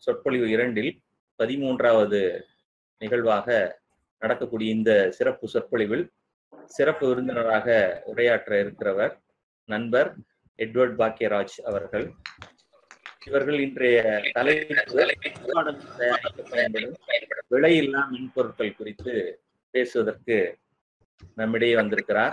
சொற்பொழிவு இரண்டில் பதிமூன்றாவது நிகழ்வாக நடக்கக்கூடிய இந்த சிறப்பு சொற்பொழிவில் சிறப்பு விருந்தினராக உரையாற்ற இருக்கிறவர் நண்பர் எட்வர்ட் பாக்கியராஜ் அவர்கள் இவர்கள் இன்றைய தலைப்பு தயாரிக்க பயன்படும் விலையில்லா மின்பொருட்கள் குறித்து பேசுவதற்கு நம்மிடையே வந்திருக்கிறார்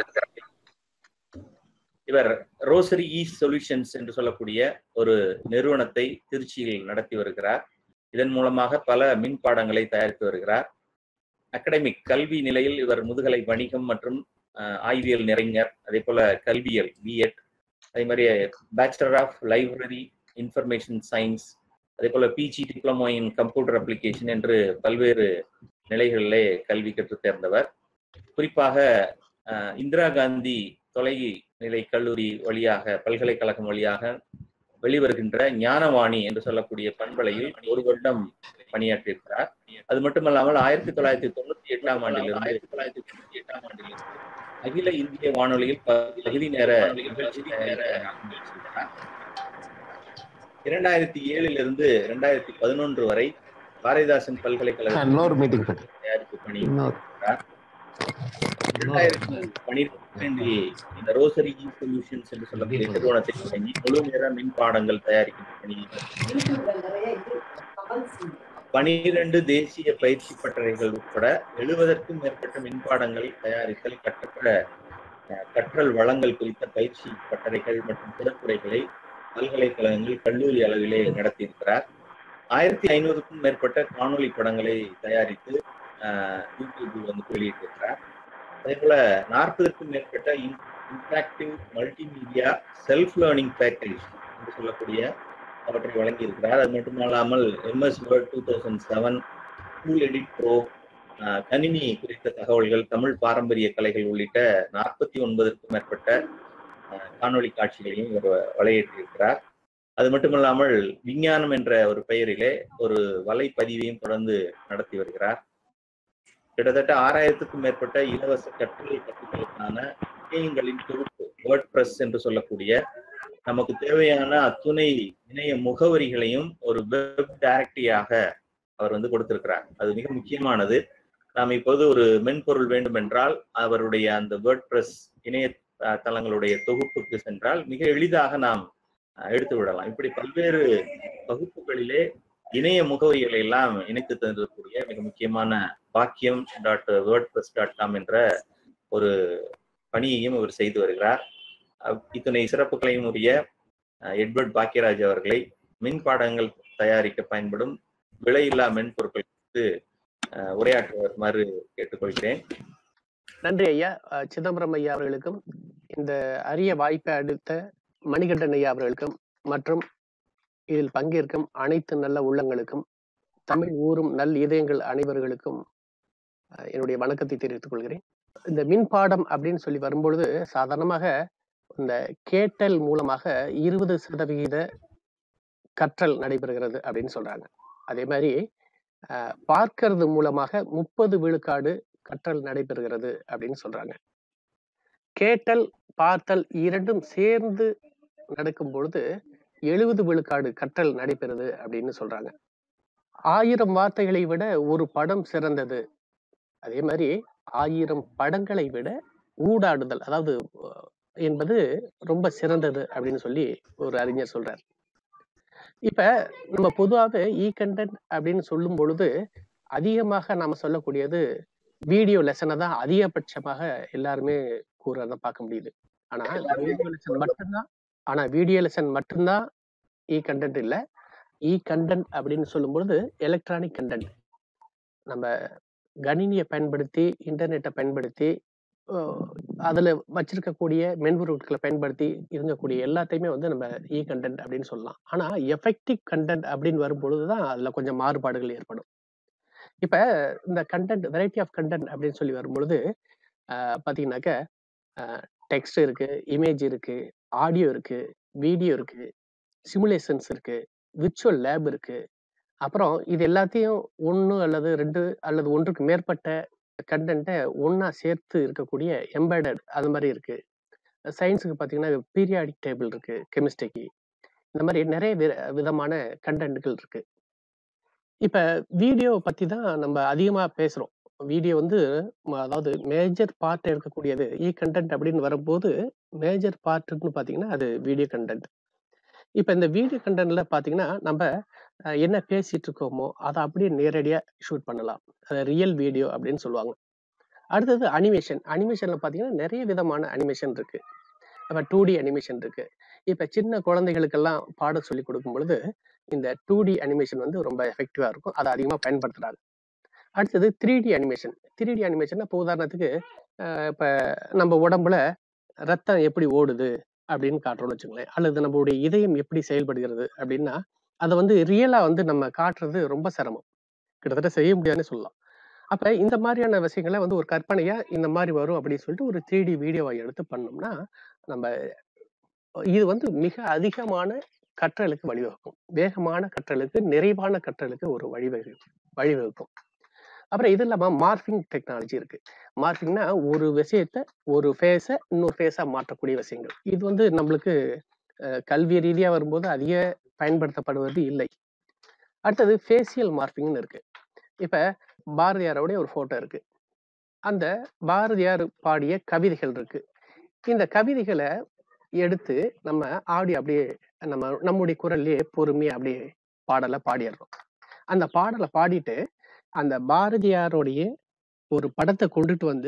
இவர் ரோசரி இ சொல்யூஷன்ஸ் என்று சொல்லக்கூடிய ஒரு நிறுவனத்தை திருச்சியில் நடத்தி வருகிறார் இதன் மூலமாக பல மின் பாடங்களை தயாரித்து வருகிறார் அகடமிக் கல்வி நிலையில் இவர் முதுகலை வணிகம் மற்றும் ஆய்வியல் நிறைஞர் அதே போல கல்வியல் பிஎட் அதே மாதிரி bachelor of library information science அதே போல PG diploma in computer application என்று பல்வேறு நிலைகளிலே கல்வி கற்று தேர்ந்தவர் குறிப்பாக இந்திரா காந்தி தொலை நிலை கல்லூரி வழியாக பல்கலைக்கழகம் வழியாக வெளிவருகின்ற ஞானவாணி என்று சொல்லக்கூடிய பண்பலையில் ஒரு வருடம் பணியாற்றியிருக்கிறார் அது மட்டுமல்லாமல் ஆயிரத்தி தொள்ளாயிரத்தி தொண்ணூத்தி எட்டாம் ஆண்டிலிருந்து ஆயிரத்தி தொள்ளாயிரத்தி தொண்ணூத்தி எட்டாம் ஆண்டிலிருந்து அகில இந்திய வானொலியில் பகுதி நேர நிகழ்ச்சி இரண்டாயிரத்தி ஏழிலிருந்து இரண்டாயிரத்தி பதினொன்று வரை பாரதிதாசன் பல்கலைக்கழக இன்னொரு மீட்டிங் தயாரிப்பு பணி இரண்டாயிரத்தி பனிரெண்டில் இந்த ரோசரி இ சொல்யூஷன்ஸ் என்று சொல்லக்கூடிய நிறுவனத்தை தொடங்கி முழு நேர மின் பாடங்கள் தயாரிக்கும் பணி பனிரெண்டு தேசிய பயிற்சி பட்டறைகள் உட்பட எழுபதற்கும் மேற்பட்ட மின்பாடங்கள் தயாரித்தல் கட்டப்பட கற்றல் வளங்கள் குறித்த பயிற்சி பட்டறைகள் மற்றும் சிறப்புரைகளை பல்கலைக்கழகங்கள் கல்லூரி அளவிலே நடத்தியிருக்கிறார் ஆயிரத்தி ஐநூறுக்கும் மேற்பட்ட காணொலி படங்களை தயாரித்து யூடியூபில் வந்து வெளியிட்டிருக்கிறார் அதே போல நாற்பதற்கும் மேற்பட்ட interactive multimedia self learning package என்று சொல்லக்கூடிய அவற்றை வழங்கி இருக்கிறார் அது மட்டுமல்லாமல் MS word two thousand seven school edit pro கணினி குறித்த தகவல்கள் தமிழ் பாரம்பரிய கலைகள் உள்ளிட்ட நாற்பத்தி ஒன்பதற்கும் மேற்பட்ட காணொலி காட்சிகளையும் இவர் வலையேற்றியிருக்கிறார் அது மட்டுமல்லாமல் விஞ்ஞானம் என்ற ஒரு பெயரிலே ஒரு வலைப்பதிவையும் தொடர்ந்து நடத்தி வருகிறார் கிட்டத்தட்ட ஆறாயிரத்துக்கும் மேற்பட்ட இலவச கற்றல் கட்டுகளுக்கான இணையங்களின் தொகுப்பு வேர்ட் பிரஸ் என்று சொல்லக்கூடிய நமக்கு தேவையான அத்துணை இணைய முகவரிகளையும் ஒரு வெப் டைரக்டரியாக அவர் வந்து கொடுத்திருக்கிறார் அது மிக முக்கியமானது நாம் இப்போது ஒரு மென்பொருள் வேண்டும் என்றால் அவருடைய அந்த வேர்ட் பிரஸ் இணைய தளங்களுடைய தொகுப்புக்கு சென்றால் மிக எளிதாக நாம் எடுத்து விடலாம் இப்படி பல்வேறு வகுப்புகளிலே இணைய முகவரிகளை எல்லாம் இணைத்து தந்திருக்கக்கூடிய மிக முக்கியமான பாக்கியம் டாட் வேர்ட் பிரஸ் டாட் காம் என்ற ஒரு பணியையும் இவர் செய்து வருகிறார் இத்தனை சிறப்புகளையும் உரிய எட்வர்ட் பாக்கியராஜ் அவர்களை மின் பாடங்கள் தயாரிக்க பயன்படும் விலையில்லா மென்பொருட்கள் குறித்து உரையாற்றுமாறு கேட்டுக்கொள்கிறேன் நன்றி ஐயா சிதம்பரம் ஐயா அவர்களுக்கும் இந்த அரிய வாய்ப்பை அடுத்த மணிகண்டன் ஐயா அவர்களுக்கும் மற்றும் இதில் பங்கேற்கும் அனைத்து நல்ல உள்ளங்களுக்கும் தமிழ் ஊரும் நல் இதயங்கள் அனைவர்களுக்கும் என்னுடைய வணக்கத்தை தெரிவித்துக் கொள்கிறேன் இந்த மின் பாடம் அப்படின்னு சொல்லி வரும்பொழுது சாதாரணமாக இந்த கேட்டல் மூலமாக இருபது சதவிகித கற்றல் நடைபெறுகிறது அப்படின்னு சொல்றாங்க அதே மாதிரி பார்க்கறது மூலமாக முப்பது விழுக்காடு கற்றல் நடைபெறுகிறது அப்படின்னு சொல்றாங்க கேட்டல் பார்த்தல் இரண்டும் சேர்ந்து நடக்கும் பொழுது எழுபது விழுக்காடு கற்றல் நடைபெறுது அப்படின்னு சொல்றாங்க ஆயிரம் வார்த்தைகளை விட ஒரு படம் சிறந்தது அதே மாதிரி ஆயிரம் படங்களை விட ஊடாடுதல் அதாவது என்பது ரொம்ப சிறந்தது அப்படின்னு சொல்லி ஒரு அறிஞர் சொல்றார் இப்ப நம்ம பொதுவாகவே இ கண்டென்ட் அப்படின்னு சொல்லும் பொழுது அதிகமாக நாம சொல்லக்கூடியது வீடியோ லெசனை தான் அதிகபட்சமாக எல்லாருமே கூறத பார்க்க முடியுது ஆனா வீடியோ லெசன் மட்டும்தான் ஆனா வீடியோ லெசன் மட்டும்தான் இ கண்டென்ட் இல்லை இ கண்டென்ட் அப்படின்னு சொல்லும் பொழுது எலக்ட்ரானிக் கண்டென்ட் நம்ம கணினியை பயன்படுத்தி இன்டர்நெட்டை பயன்படுத்தி அதுல வச்சிருக்கக்கூடிய மென்பொருட்களை பயன்படுத்தி இருக்கக்கூடிய எல்லாத்தையுமே வந்து நம்ம இ கண்டென்ட் அப்படின்னு சொல்லலாம் ஆனா எஃபெக்டிவ் கண்டென்ட் அப்படின்னு வரும்பொழுது தான் அதுல கொஞ்சம் மாறுபாடுகள் ஏற்படும் இப்ப இந்த கண்டென்ட் வெரைட்டி ஆஃப் கண்டென்ட் அப்படின்னு சொல்லி வரும்பொழுது பாத்தீங்கன்னாக்க டெக்ஸ்ட் இருக்கு இமேஜ் இருக்கு ஆடியோ இருக்கு வீடியோ இருக்கு சிமுலேஷன்ஸ் இருக்கு விர்ச்சுவல் லேப் இருக்கு அப்புறம் இது எல்லாத்தையும் ஒன்று அல்லது ரெண்டு அல்லது ஒன்றுக்கு மேற்பட்ட கண்டென்ட்டை ஒன்றா சேர்த்து இருக்கக்கூடிய எம்பெடட் அது மாதிரி இருக்கு சயின்ஸுக்கு பார்த்தீங்கன்னா பீரியாடிக் டேபிள் இருக்கு கெமிஸ்ட்ரிக்கு இந்த மாதிரி நிறைய விதமான கண்டென்ட்கள் இருக்கு இப்ப வீடியோ பத்தி தான் நம்ம அதிகமா பேசுறோம். வீடியோ வந்து ம அதாவது மேஜர் பார்ட் இருக்கக்கூடியது இ கன்டென்ட் அப்படின்னு வரும்போது, மேஜர் பார்ட்ன்னு பார்த்தீங்கன்னா, அது வீடியோ கன்டென்ட். இப்ப இந்த வீடியோ கன்டென்ட்ல பார்த்தீங்கன்னா, நம்ப அ என்ன பேசிட்டு இருக்கோமோ, அத அப்படியே நேரடியா ஷூட் பண்ணலாம். அத ரியல் வீடியோ அப்படின்னு சொல்லுவாங்க. அடுத்தது அனிமேஷன். அனிமேஷன்ல பார்த்தீங்கன்னா, நெறைய விதமான அனிமேஷன் இருக்கு. அப்ப 2டி அனிமேஷன் இருக்கு. இப்ப சின்ன குழந்தைகளுக்கெல்லாம் பாடம் சொல்லிக் கொடுக்கும் பொழுது, இந்த 2டி அனிமேஷன் வந்து ரொம்ப எஃபெக்டிவா இருக்கும். அத அதிகமா பயன்படுத்துறாங்க. அடுத்தது 3டி அனிமேஷன். 3டி அனிமேஷன்னா இப்ப உதாரணத்துக்கு, அ இப்ப நம்ம உடம்புல ரத்தம் எப்படி ஓடுது அப்படின்னு காட்டுறோம்னு வச்சுக்கங்களேன். அல்லது நம்மளுடைய இதயம் எப்படி செயல்படுகிறது அப்படின்னா, அத வந்து ரியலா வந்து நம்ம காட்டுறது ரொம்ப சிரமம். கிட்டத்தட்ட செய்ய முடியாதுன்னே சொல்லலாம். அப்ப இந்த மாரியான விஷயங்கள வந்து ஒரு கற்பனையா இந்த மாரி வரும் அப்படின்னு சொல்லிட்டு ஒரு 3டி வீடியோவ எடுத்து பண்ணோம்னா, நம்ப இது வந்து மிக அதிகமான கற்றலுக்கு வழிவகுக்கும். வேகமான கற்றலுக்கு, நிறைவான கற்றலுக்கு ஒரு வழிவகு வழிவகுக்கும். அப்புறம் இது இல்லாம மார்ஃபிங் டெக்னாலஜி இருக்கு. மார்ஃபிங்னா ஒரு விஷயத்த ஒரு ஃபேஸ இன்னொரு ஃபேஸா மாற்றக்கூடிய விஷயங்கள். இது வந்து நம்மளுக்கு அ கல்வி ரீதியா வரும்போது அதிக பயன்படுத்தப்படுவது இல்லை. அடுத்தது ஃபேசியல் மார்ஃபிங்ன்னு இருக்கு. இப்ப பாரதியாருடைய ஒரு ஃபோட்டோ இருக்கு. அந்த பாரதியார் பாடிய கவிதைகள் இருக்கு. இந்த கவிதைகள எடுத்து நம்ம ஆடியோ அப்படியே நம்ம நம்முடைய குரல்லயே பொறுமையா அப்படியே பாடல பாடிர்றோம். அந்த பாடல பாடிட்டு, அந்த பாரதியாருடைய ஒரு படத்த கொண்டுட்டு வந்து,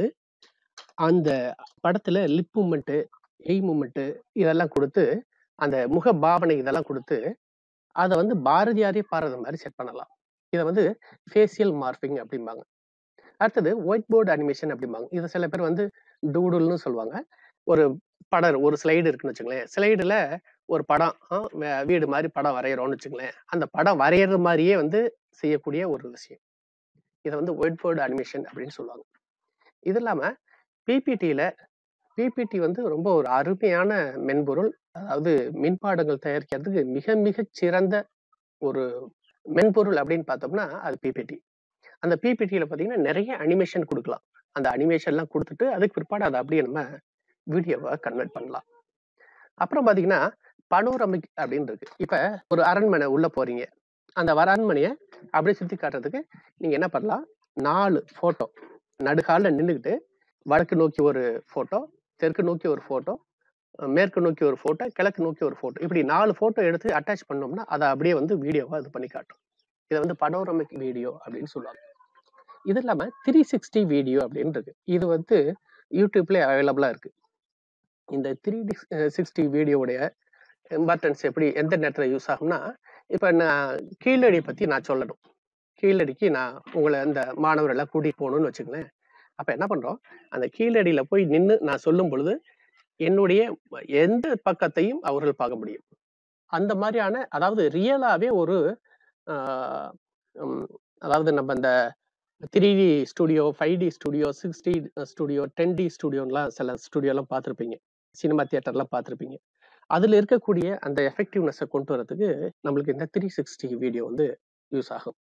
அந்த படத்துல லிப் மூவ்மெண்ட், ஐ மூவ்மெண்ட் இதெல்லாம் குடுத்து, அந்த முக பாவனை இதெல்லாம் குடுத்து, அத வந்து பாரதியாரே பாடுறது மாரி செட் பண்ணலாம். இத வந்து ஃபேசியல் மார்ஃபிங் அப்படிம்பாங்க. அடுத்தது ஒயிட் போர்ட் அனிமேஷன் அப்படிம்பாங்க. இத சில பேர் வந்து டூடுல்ன்னு சொல்லுவாங்க. ஒரு படம் ஒரு ஸ்லைடு இருக்குன்னு வச்சுக்கங்களேன். ஸ்லைடுல ஒரு படம் அ வ வீடு மாரி படம் வரையறோம்னு வச்சுக்கங்களேன். அந்த படம் வரையற மாரியே வந்து செய்யக்கூடிய ஒரு விஷயம். இத வந்து ஒயிட் போர்ட் அனிமேஷன் அப்படின்னு சொல்லுவாங்க. இது இல்லாம பிபிடில பிபிடி வந்து ரொம்ப ஒரு அருமையான மென்பொருள். அதாவது மின்பாடங்கள் தயாரிக்கிறதுக்கு மிக மிகச் சிறந்த ஒரு மென்பொருள் அப்படின்னு பார்த்தோம்னா, அது பிபிடி. அந்த பிபிடில பார்த்தீங்கன்னா, நெறைய அனிமேஷன் குடுக்கலாம். அந்த அனிமேஷன்லாம் குடுத்துட்டு, அதுக்கு பிற்பாடு அத அப்படியே நம்ம வீடியோவா கன்வெர்ட் பண்ணலாம். அப்புறம் பார்த்தீங்கன்னா, பனோரமிக் அப்படின்னு இருக்கு. இப்ப ஒரு அரண்மனை உள்ள போறீங்க. அந்த அரண்மனைய அப்படியே சுத்தி காட்டுறதுக்கு நீங்க என்ன பண்ணலாம், 4 ஃபோட்டோ நடுஹால்ல நின்னுகிட்டு, வடக்கு நோக்கி ஒரு ஃபோட்டோ, தெற்கு நோக்கி ஒரு ஃபோட்டோ, அ மேற்கு நோக்கி ஒரு ஃபோட்டோ, கிழக்கு நோக்கி ஒரு ஃபோட்டோ. இப்படி 4 ஃபோட்டோ எடுத்து அட்டாச் பண்ணோம்னா, அத அப்படியே வந்து வீடியோவா இது பண்ணி காட்டும். இத வந்து பனோரமிக் வீடியோ அப்படின்னு சொல்லுவாங்க. இது இல்லாம 360 வீடியோ அப்படின்னு இருக்கு. இது வந்து YouTubeலயே அவைலபிளா இருக்கு. இந்த 360 வீடியோவுடைய இம்பார்ட்டன்ஸ் எப்படி எந்த நேரத்துல யூஸ் ஆகும்னா, இப்ப நான் கீழடி பத்தி நான் சொல்லணும். கீழடிக்கு நான் உங்கள இந்த மாணவர்கள கூட்டிட்டு போணும்னு வச்சுக்கங்களேன். அப்ப என்ன பண்றோம், அந்த கீழடியில போய் நின்னு நான் சொல்லும் பொழுது, என்னுடைய எந்த பக்கத்தையும் அவர்கள் பார்க்க முடியும். அந்த மாரியான அதாவது ரியலாவே ஒரு ஆ ம் அதாவது நம்ம இந்த 3டி ஸ்டுடியோ, 5டி ஸ்டுடியோ, 6டி ஸ்டுடியோ, 10டி ஸ்டுடியோன்லாம் சில ஸ்டுடியோலாம் பார்த்திருப்பீங்க. சினிமா தியேட்டர்லாம் பார்த்திருப்பீங்க. அதுல இருக்கக்கூடிய அந்த எஃபெக்டிவ்னெஸ்ஸ கொண்டு வரதுக்கு நம்மளுக்கு இந்த 360 வீடியோ வந்து யூஸ் ஆகும்.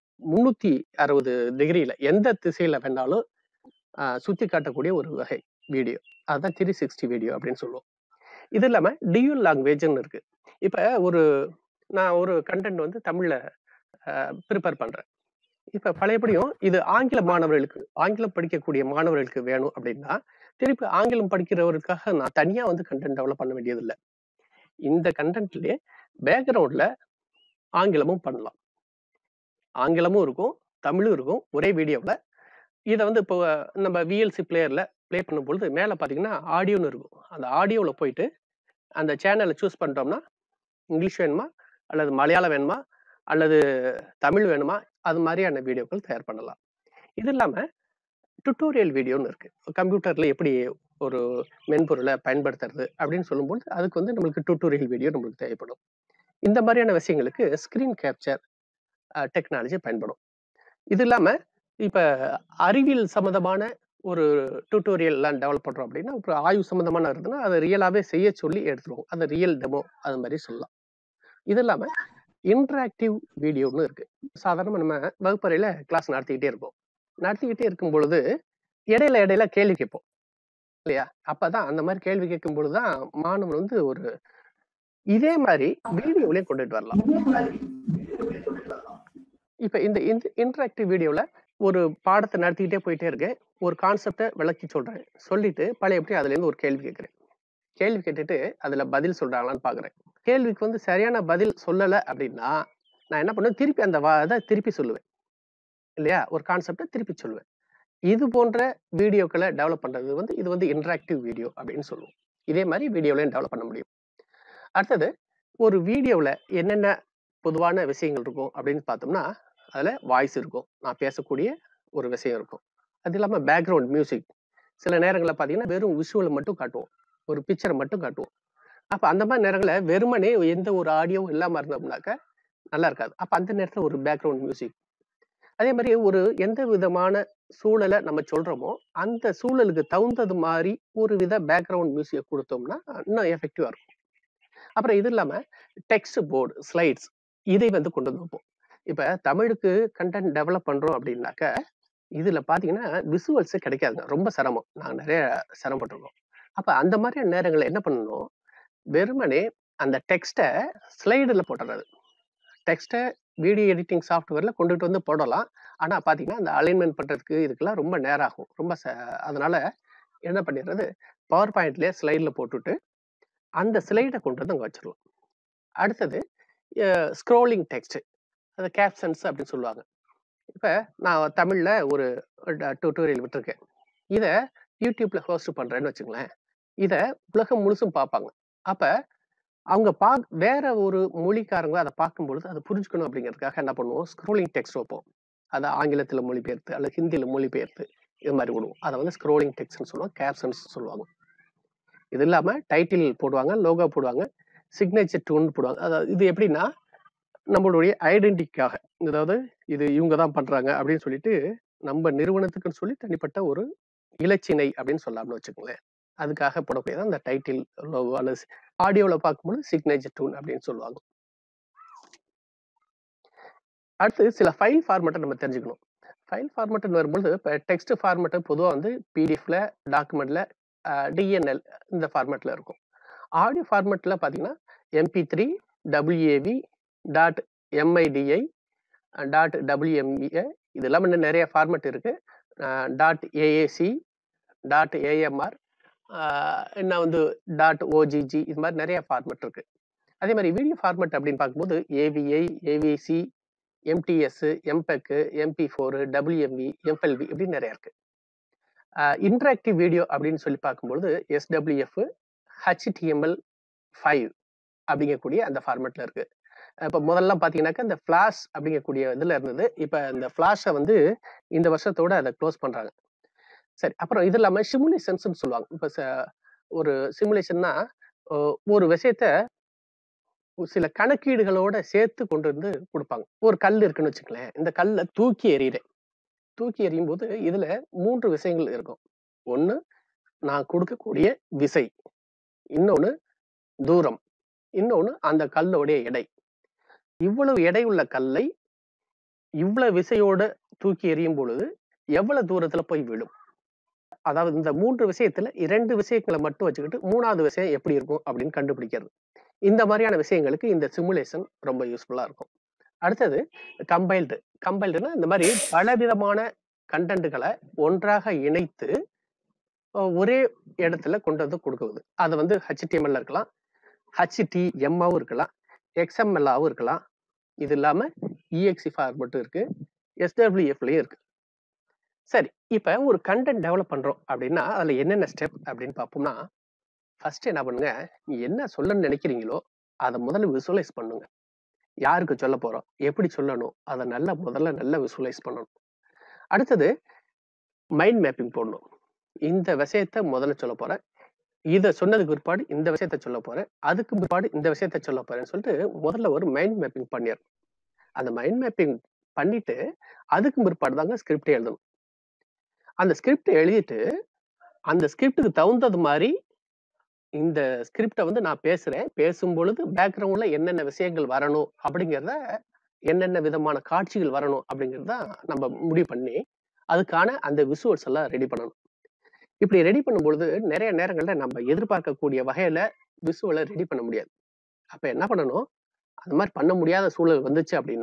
360 டிகிரில எந்த திசையில வேணாலும் அ சுத்தி காட்டக்கூடிய ஒரு வகை வீடியோ. அதுதான் 360 வீடியோ அப்படின்னு சொல்லுவோம். இது இல்லாம டியூல் லாங்குவேஜ்ன்னு இருக்கு. இப்ப ஒரு நான் ஒரு கன்டென்ட் வந்து தமிழ்ல அ பிரிப்பேர் பண்றேன். இப்ப பழையபடியும் இது ஆங்கில மாணவர்களுக்கு ஆங்கிலம் படிக்கக்கூடிய மாணவர்களுக்கு வேணும் அப்படின்னா, திருப்பி ஆங்கிலம் படிக்கிறவருக்காக நான் தனியா வந்து கன்டென்ட் டெவலப் பண்ண வேண்டியதில்ல. இந்த கன்டென்ட்லயே பேக்கிரவுண்ட்ல ஆங்கிலமும் பண்ணலாம். ஆங்கிலமும் இருக்கும், தமிழும் இருக்கும் ஒரே வீடியோவுல. இத வந்து இப்போ நம்ம விஎல்சி பிளேயர்ல ப்ளே பண்ணும்பொழுது மேல பார்த்தீங்கன்னா, ஆடியோன்னு இருக்கும். அந்த ஆடியோல போயிட்டு அந்த சேனல சூஸ் பண்ணிட்டோம்னா, இங்கிலீஷ் வேணுமா? அல்லது மலையாளம் வேணுமா? அல்லது தமிழ் வேணுமா? அது மாரியான வீடியோக்கள் தயார் பண்ணலாம். இது இல்லாம டுட்டோரியல் வீடியோன்னு இருக்கு. கம்ப்யூட்டர்ல எப்படி ஒரு மென்பொருள பயன்படுத்துறது அப்படின்னு சொல்லும்போது, அதுக்கு வந்து நம்மளுக்கு டுட்டோரியல் வீடியோ நம்மளுக்கு தேவைப்படும். இந்த மாரியான விஷயங்களுக்கு ஸ்கிரீன் கேப்சர் அ டெக்னாலஜி பயன்படும். இது இல்லாம இப்ப அறிவியல் சம்மந்தமான ஒரு டுட்டோரியல்லாம் டெவலப் பண்றோம் அப்படின்னா, இப்ப ஆய்வு சம்மந்தமான இருக்குதுன்னா, அத ரியலாவே செய்ய சொல்லி எடுத்துருவோம். அது ரியல் டெமோ அது மாரி சொல்லலாம். இது இல்லாம இன்டராக்டிவ் வீடியோன்னு இருக்கு. சாதாரணமா நம்ம வகுப்பறையில கிளாஸ் நடத்திக்கிட்டே இருப்போம். நடத்திக்கிட்டே இருக்கும் பொழுது, இடையில இடையில கேள்வி கேட்போம். இல்லையா? அப்பதான் அந்த மாரி கேள்வி கேட்கும் பொழுது தான் மாணவன் வந்து ஒரு இதே மாரி வீடியோலயும் கொண்டுட்டு வரலாம். இப்ப இந்த இன்டராக்டிவ் வீடியோல ஒரு பாடத்தை நடத்திக்கிட்டே போயிட்டே இருக்கேன் ஒரு கான்செப்டை விளக்கி சொல்றேன் சொல்லிட்டு பழையபடி அதுல இருந்து ஒரு கேள்வி கேட்கிறேன் கேள்வி கேட்டுட்டு அதுல பதில் சொல்றாங்களான்னு பாக்குறேன் கேள்விக்கு வந்து சரியான பதில் சொல்லல அப்படின்னா நான் என்ன பண்ணுவேன் திருப்பி அந்த வா- இதை திருப்பி சொல்லுவேன் இல்லையா ஒரு கான்செப்டை திருப்பி சொல்லுவேன் இது போன்ற வீடியோக்களை டெவலப் பண்றது வந்து இது வந்து இன்டராக்டிவ் வீடியோ அப்படின்னு சொல்லுவோம் இதே மாதிரி வீடியோலையும் டெவலப் பண்ண முடியும் அடுத்தது ஒரு வீடியோவில் என்னென்ன பொதுவான விஷயங்கள் இருக்கும் அப்படின்னு பார்த்தோம்னா அதில் வாய்ஸ் இருக்கும் நான் பேசக்கூடிய ஒரு விஷயம் இருக்கும் அது இல்லாமல் பேக்ரவுண்ட் மியூசிக் சில நேரங்களில் பார்த்தீங்கன்னா வெறும் விஷுவலை மட்டும் காட்டுவோம் ஒரு பிக்சரை மட்டும் காட்டுவோம் அப்போ அந்த மாதிரி நேரங்களில் வெறுமனே எந்த ஒரு ஆடியோவும் இல்லாமல் இருந்தோம்னாக்க நல்லா இருக்காது அப்போ அந்த நேரத்தில் ஒரு பேக்ரவுண்ட் மியூசிக் அதே மாதிரி ஒரு எந்த விதமான சூழலை நம்ம சொல்றோமோ அந்த சூழலுக்கு தகுந்தது மாதிரி ஒரு வித பேக்ரவுண்ட் மியூசிக்கை கொடுத்தோம்னா இன்னும் எஃபெக்டிவா இருக்கும் அப்புறம் இது இல்லாம டெக்ஸ்ட் போர்டு ஸ்லைட்ஸ் இதை வந்து கொண்டு வந்து வைப்போம் இப்ப தமிழுக்கு கண்டென்ட் டெவலப் பண்றோம் அப்படின்னாக்க இதுல பாத்தீங்கன்னா விசுவல்ஸே கிடைக்காதுங்க ரொம்ப சிரமம் நாங்க நிறைய சிரமப்பட்டிருக்கோம் அப்ப அந்த மாதிரியான நேரங்களில் என்ன பண்ணணும் வெறுமனே அந்த டெக்ஸ்ட்டை ஸ்லைடில் போட்டுறது டெக்ஸ்ட்டை வீடியோ எடிட்டிங் சாஃப்ட்வேர்ல கொண்டுட்டு வந்து போடலாம் ஆனா பாத்தீங்கன்னா அந்த அலைன்மெண்ட் பண்றதுக்கு இதுக்கெல்லாம் ரொம்ப நேரம் ஆகும் ரொம்ப ச- அதனால என்ன பண்ணிடுறது பவர் பாயிண்ட்லயே ஸ்லைட்ல போட்டுட்டு அந்த ஸ்லைடை கொண்டு வந்து அங்கே வச்சிடலாம் அடுத்தது ஸ்க்ரோலிங் டெக்ஸ்ட் அது கேப்ஷன்ஸ் அப்படின்னு சொல்லுவாங்க இப்போ நான் தமிழில் ஒரு டியூட்டோரியல் விட்டுருக்கேன் இதை யூடியூப்ல ஹோஸ்ட் பண்ணுறேன்னு வச்சுங்களேன் இதை உலகம் முழுசும் பார்ப்பாங்க அப்போ அவங்க பா வேற ஒரு மொழிக்காரங்க அதை பார்க்கும்பொழுது அதை புரிஞ்சுக்கணும் அப்படிங்கிறதுக்காக என்ன பண்ணுவோம் ஸ்க்ரோலிங் டெக்ஸ்ட் வைப்போம் அதை ஆங்கிலத்தில் மொழிபெயர்த்து அல்லது ஹிந்தியில் மொழிபெயர்த்து இது மாதிரி விடுவோம் அதை வந்து ஸ்க்ரோலிங் டெக்ஸ்ட்னு சொல்லுவாங்க கேப்ஷன்ஸ் சொல்லுவாங்க இது இல்லாமல் டைட்டில் போடுவாங்க லோகோ போடுவாங்க சிக்னேச்சர் டூன் போடுவாங்க அதாவது இது எப்படின்னா நம்மளுடைய ஐடென்டிட்டிக்காக அதாவது இது இவங்க தான் பண்றாங்க அப்படின்னு சொல்லிட்டு நம்ம நிறுவனத்துக்குன்னு சொல்லி தனிப்பட்ட ஒரு இலச்சினை அப்படின்னு சொல்லலாம்னு வச்சுக்கோங்களேன் அதுக்காக போடக்கூடியது அந்த டைட்டில் லோகோ அல்லது ஆடியோவில் பார்க்கும்போது சிக்னேச்சர் டூன் அப்படின்னு சொல்லுவாங்க அடுத்து சில ஃபைல் ஃபார்மேட்டை நம்ம தெரிஞ்சுக்கணும் ஃபைல் ஃபார்மேட்னு வரும்போது இப்போ டெக்ஸ்ட் ஃபார்மேட்டு பொதுவாக வந்து பிடிஎஃப்ல டாக்குமெண்ட்ல டிஎன்எல் இந்த ஃபார்மேட்டில் இருக்கும் ஆடியோ ஃபார்மேட்டில் பார்த்தீங்கன்னா MP three WAV dot MIDI dot WMEA இது இல்லாமல் இன்னும் நிறைய ஃபார்மேட் இருக்கு டாட் ஏஏசி டாட் ஏஎம்ஆர் இன்னும் வந்து டாட் ஓஜிஜி இது மாதிரி நிறைய ஃபார்மேட் இருக்கு அதே மாதிரி வீடியோ ஃபார்மேட் அப்படின்னு பார்க்கும்போது AVI AVC MTS MPEG MP four WMV MLV இப்படி நிறைய இருக்கு இன்டராக்டிவ் வீடியோ அப்படின்னு சொல்லி பார்க்கும்பொழுது எஸ்டபிள்யூஎஃப் ஹெச்டிஎம்எல் ஃபைவ் அப்படிங்கக்கூடிய அந்த ஃபார்மேட்ல இருக்கு இப்போ முதல்ல பார்த்தீங்கன்னாக்கா இந்த ஃப்ளாஷ் அப்படிங்கக்கூடிய இதில் இருந்தது இப்போ இந்த ஃப்ளாஷை வந்து இந்த வருஷத்தோட அதை க்ளோஸ் பண்ணுறாங்க சரி அப்புறம் இது இல்லாமல் சிமுலேஷன்ஸ்னு சொல்லுவாங்க இப்போ ஒரு சிமுலேஷன்னா ஒரு விஷயத்த சில கணக்கீடுகளோட சேர்த்து கொண்டு வந்து கொடுப்பாங்க ஒரு கல் இருக்குன்னு வச்சுக்கலேன் இந்த கல்லை தூக்கி எறிகிறேன் தூக்கி எறியும் போது இதுல மூன்று விஷயங்கள் இருக்கும் ஒண்ணு நான் கொடுக்கக்கூடிய விசை இன்னொன்னு தூரம் இன்னொன்னு அந்த கல்லோடைய எடை இவ்வளவு எடை உள்ள கல்லை இவ்வளவு விசையோட தூக்கி எறியும் பொழுது எவ்வளவு தூரத்துல போய் விழும் அதாவது இந்த மூன்று விஷயத்துல இரண்டு விஷயங்களை மட்டும் வச்சுக்கிட்டு மூணாவது விஷயம் எப்படி இருக்கும் அப்படின்னு கண்டுபிடிக்கிறது இந்த மாதிரியான விஷயங்களுக்கு இந்த சிமுலேஷன் ரொம்ப யூஸ்ஃபுல்லா இருக்கும் அடுத்தது கம்பைல்டு கம்பைல்டுனா இந்த மாதிரி பலவிதமான கண்டென்ட்டுகளை ஒன்றாக இணைத்து அஹ், ஒரே இடத்துல கொண்டு வந்து கொடுக்குது அது வந்து ஹெச்டிஎம்எல்ல இருக்கலாம் ஹெச்டிஎம்மாவும் இருக்கலாம் எக்ஸ்எம்எல்லாவும் இருக்கலாம் இது இல்லாம இஎக்ஸி ஃபார்மட்டும் இருக்கு எஸ்டபிள்யூஎஃப்லயும் இருக்கு சரி இப்ப ஒரு கண்டென்ட் டெவலப் பண்றோம் அப்படின்னா அதுல என்னென்ன ஸ்டெப் அப்படின்னு பார்ப்போம்னா ஃபர்ஸ்ட் என்ன பண்ணுங்க நீ என்ன சொல்லணும்னு நினைக்கிறீங்களோ அதை முதல்ல விசுவலைஸ் பண்ணுங்க யாருக்கு சொல்ல போறோம் எப்படி சொல்லணும் அதை நல்லா முதல்ல நல்லா விசுவலைஸ் பண்ணணும் அடுத்தது மைண்ட் மேப்பிங் போடணும் இந்த விஷயத்த முதல்ல சொல்ல போறேன் இதை சொன்னதுக்கு பிற்பாடு இந்த விஷயத்த சொல்ல போறேன் அதுக்கு பிற்பாடு இந்த விஷயத்த சொல்ல போறேன்னு சொல்லிட்டு முதல்ல ஒரு மைண்ட் மேப்பிங் பண்ணிடணும் அந்த மைண்ட் மேப்பிங் பண்ணிட்டு அதுக்கு பிற்பாடு தாங்க ஸ்கிரிப்ட் எழுதணும் அந்த ஸ்கிரிப்ட் எழுதிட்டு அந்த ஸ்கிரிப்டுக்கு தகுந்தது மாதிரி இந்த ஸ்கிரிப்டை வந்து நான் பேசுறேன் பேசும் பொழுது பேக்ரவுண்ட்ல என்னென்ன விஷயங்கள் வரணும் அப்படிங்கிறத என்னென்ன விதமான காட்சிகள் வரணும் அப்படிங்கிறத நம்ம முடிவு பண்ணி அதுக்கான அந்த விசுவல்ஸ் எல்லாம் ரெடி பண்ணணும் இப்படி ரெடி பண்ணும்பொழுது நிறைய நேரங்கள்ல நம்ம எதிர்பார்க்கக்கூடிய வகையில விசுவலை ரெடி பண்ண முடியாது அப்ப என்ன பண்ணணும் அந்த மாதிரி பண்ண முடியாத சூழல் வந்துச்சு அப்படின்னா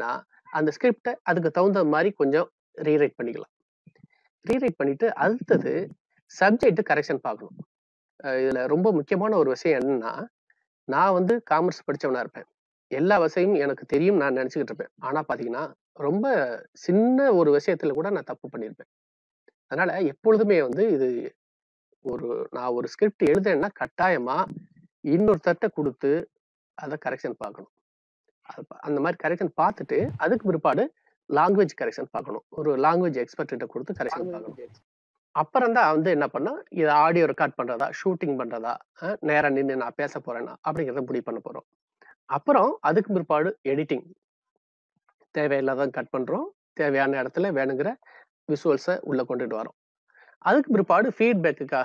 அந்த ஸ்கிரிப்டை அதுக்கு தகுந்த மாதிரி கொஞ்சம் ரீரைட் பண்ணிக்கலாம் ரீரைட் பண்ணிட்டு அடுத்தது சப்ஜெக்ட் கரெக்ஷன் பார்க்கணும் அஹ் இதுல ரொம்ப முக்கியமான ஒரு விஷயம் என்னன்னா நான் வந்து காமர்ஸ் படிச்சவனா இருப்பேன் எல்லா விஷயமும் எனக்கு தெரியும் நான் நினைச்சுக்கிட்டு இருப்பேன் ஆனா பாத்தீங்கன்னா ரொம்ப சின்ன ஒரு விஷயத்துல கூட நான் தப்பு பண்ணியிருப்பேன் அதனால எப்பொழுதுமே வந்து இது ஒரு நான் ஒரு ஸ்கிரிப்ட் எழுதுறேன்னா கட்டாயமா இன்னொருத்தர்ட்ட கொடுத்து அதை கரெக்ஷன் பார்க்கணும் அது ப- அந்த மாதிரி கரெக்ஷன் பார்த்துட்டு அதுக்கு பிற்பாடு லாங்குவேஜ் கரெக்ஷன் பார்க்கணும் ஒரு லாங்குவேஜ் எக்ஸ்பர்ட் கிட்ட கொடுத்து கரெக்ஷன் பார்க்கணும் அப்புறம் தான் வந்து என்ன பண்ணா இதை ஆடியோ ரெக்கார்ட் பண்றதா ஷூட்டிங் பண்றதா அஹ் நேரா நின்று நான் பேச போறேன்னா அப்படிங்கிறத முடிவு பண்ண போறோம் அப்புறம் அதுக்கு பிற்பாடு எடிட்டிங் தேவையில்லாதான் கட் பண்றோம் தேவையான இடத்துல வேணுங்கிற விஷுவல்ஸை உள்ள கொண்டுட்டு வரோம் அதுக்கு பிற்பாடு ஃபீட்பேக்குக்காக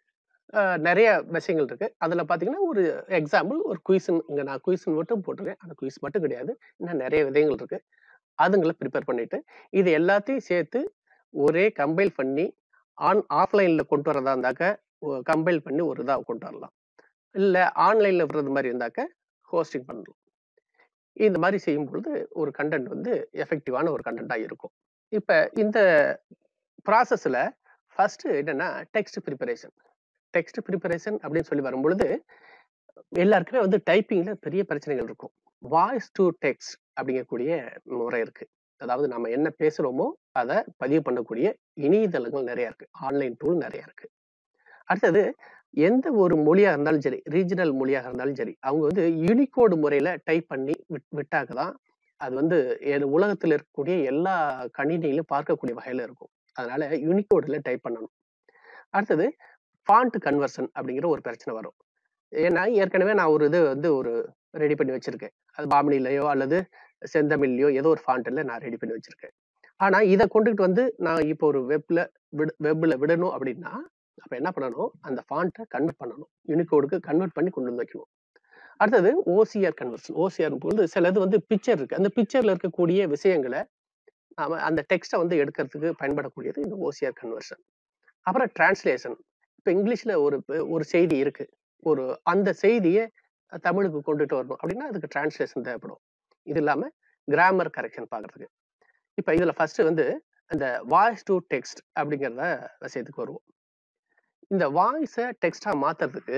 நிறைய விஷயங்கள் இருக்கு அதுல பாத்தீங்கன்னா ஒரு எக்ஸாம்பிள் ஒரு குயிசன் இங்க நான் குயிசன் மட்டும் போட்டிருக்கேன் அந்த குயிஸ் மட்டும் கிடையாது இன்னும் நிறைய விதங்கள் இருக்கு அதுங்களை ப்ரிப்பேர் பண்ணிட்டு இது எல்லாத்தையும் சேர்த்து ஒரே கம்பைல் பண்ணி ஆன் ஆஃப்லைன்ல கொண்டு வரதா இருந்தாக்க கம்பைல் பண்ணி ஒரு இதாக கொண்டு வரலாம் இல்ல ஆன்லைன்ல விடுறது மாதிரி இருந்தாக்க ஹோஸ்டிங் பண்ணலாம் இந்த மாதிரி செய்யும் பொழுது ஒரு கண்டென்ட் வந்து எஃபெக்டிவான ஒரு கண்டென்ட்டாக இருக்கும் இப்போ இந்த ப்ராசஸில் ஃபர்ஸ்ட் என்னன்னா டெக்ஸ்ட் ப்ரிப்பரேஷன் டெக்ஸ்ட் ப்ரிப்பரேஷன் அப்படின்னு சொல்லி வரும்பொழுது எல்லாருக்குமே வந்து டைப்பிங்ல பெரிய பிரச்சனைகள் இருக்கும் வாய்ஸ் டு டெக்ஸ்ட் அப்படிங்கக்கூடிய முறை இருக்கு அதாவது நம்ம என்ன பேசுறோமோ அதை பதிவு பண்ணக்கூடிய இணையதளங்கள் நிறைய இருக்கு ஆன்லைன் டூல் நிறைய இருக்கு அடுத்தது எந்த ஒரு மொழியா இருந்தாலும் சரி ரீஜனல் மொழியாக இருந்தாலும் சரி அவங்க வந்து யூனிகோடு முறையில டைப் பண்ணி விட்- விட்டாக்க தான் அது வந்து எ- உலகத்துல இருக்கக்கூடிய எல்லா கணினியிலும் பார்க்கக்கூடிய வகையில இருக்கும் அதனால யூனிகோடுல டைப் பண்ணணும் அடுத்தது ஃபாண்ட் கன்வர்ஷன் அப்படிங்கிற ஒரு பிரச்சனை வரும் ஏன்னா ஏற்கனவே நான் ஒரு இது வந்து ஒரு ரெடி பண்ணி வச்சிருக்கேன் அது பாமினிலையோ அல்லது செந்தமிழ்லையோ ஏதோ ஒரு ஃபாண்ட்ல நான் ரெடி பண்ணி வச்சிருக்கேன் ஆனா இதை கொண்டுகிட்டு வந்து நான் இப்போ ஒரு வெப்ல விட வெப்ல விடணும் அப்படின்னா அப்ப என்ன பண்ணணும் அந்த ஃபாண்ட்டை கன்வெர்ட் பண்ணணும் யூனிகோடுக்கு கன்வெர்ட் பண்ணி கொண்டு வந்து வைக்கணும் அடுத்தது ஓசிஆர் கன்வர்ஷன் ஓசிஆர் போது சிலது வந்து பிக்சர் இருக்கு அந்த பிக்சர்ல இருக்கக்கூடிய விஷயங்களை நாம அந்த டெக்ஸ்ட்டை வந்து எடுக்கிறதுக்கு பயன்படக்கூடியது இந்த ஓசிஆர் கன்வர்ஷன் அப்புறம் டிரான்ஸ்லேஷன் இப்போ இங்கிலீஷ்ல ஒரு ப- ஒரு செய்தி இருக்கு ஒரு அந்த செய்தியை தமிழுக்கு கொண்டுட்டு வரணும் அப்படின்னா அதுக்கு டிரான்ஸ்லேஷன் தேவைப்படும் இது இல்லாம கிராமர் கரெக்ஷன் பார்க்கறதுக்கு இப்போ இதுல ஃபர்ஸ்ட் வந்து அந்த வாய்ஸ் டு டெக்ஸ்ட் அப்படிங்கிறத விஷயத்துக்கு வருவோம் இந்த வாய்ஸை டெக்ஸ்டா மாத்துறதுக்கு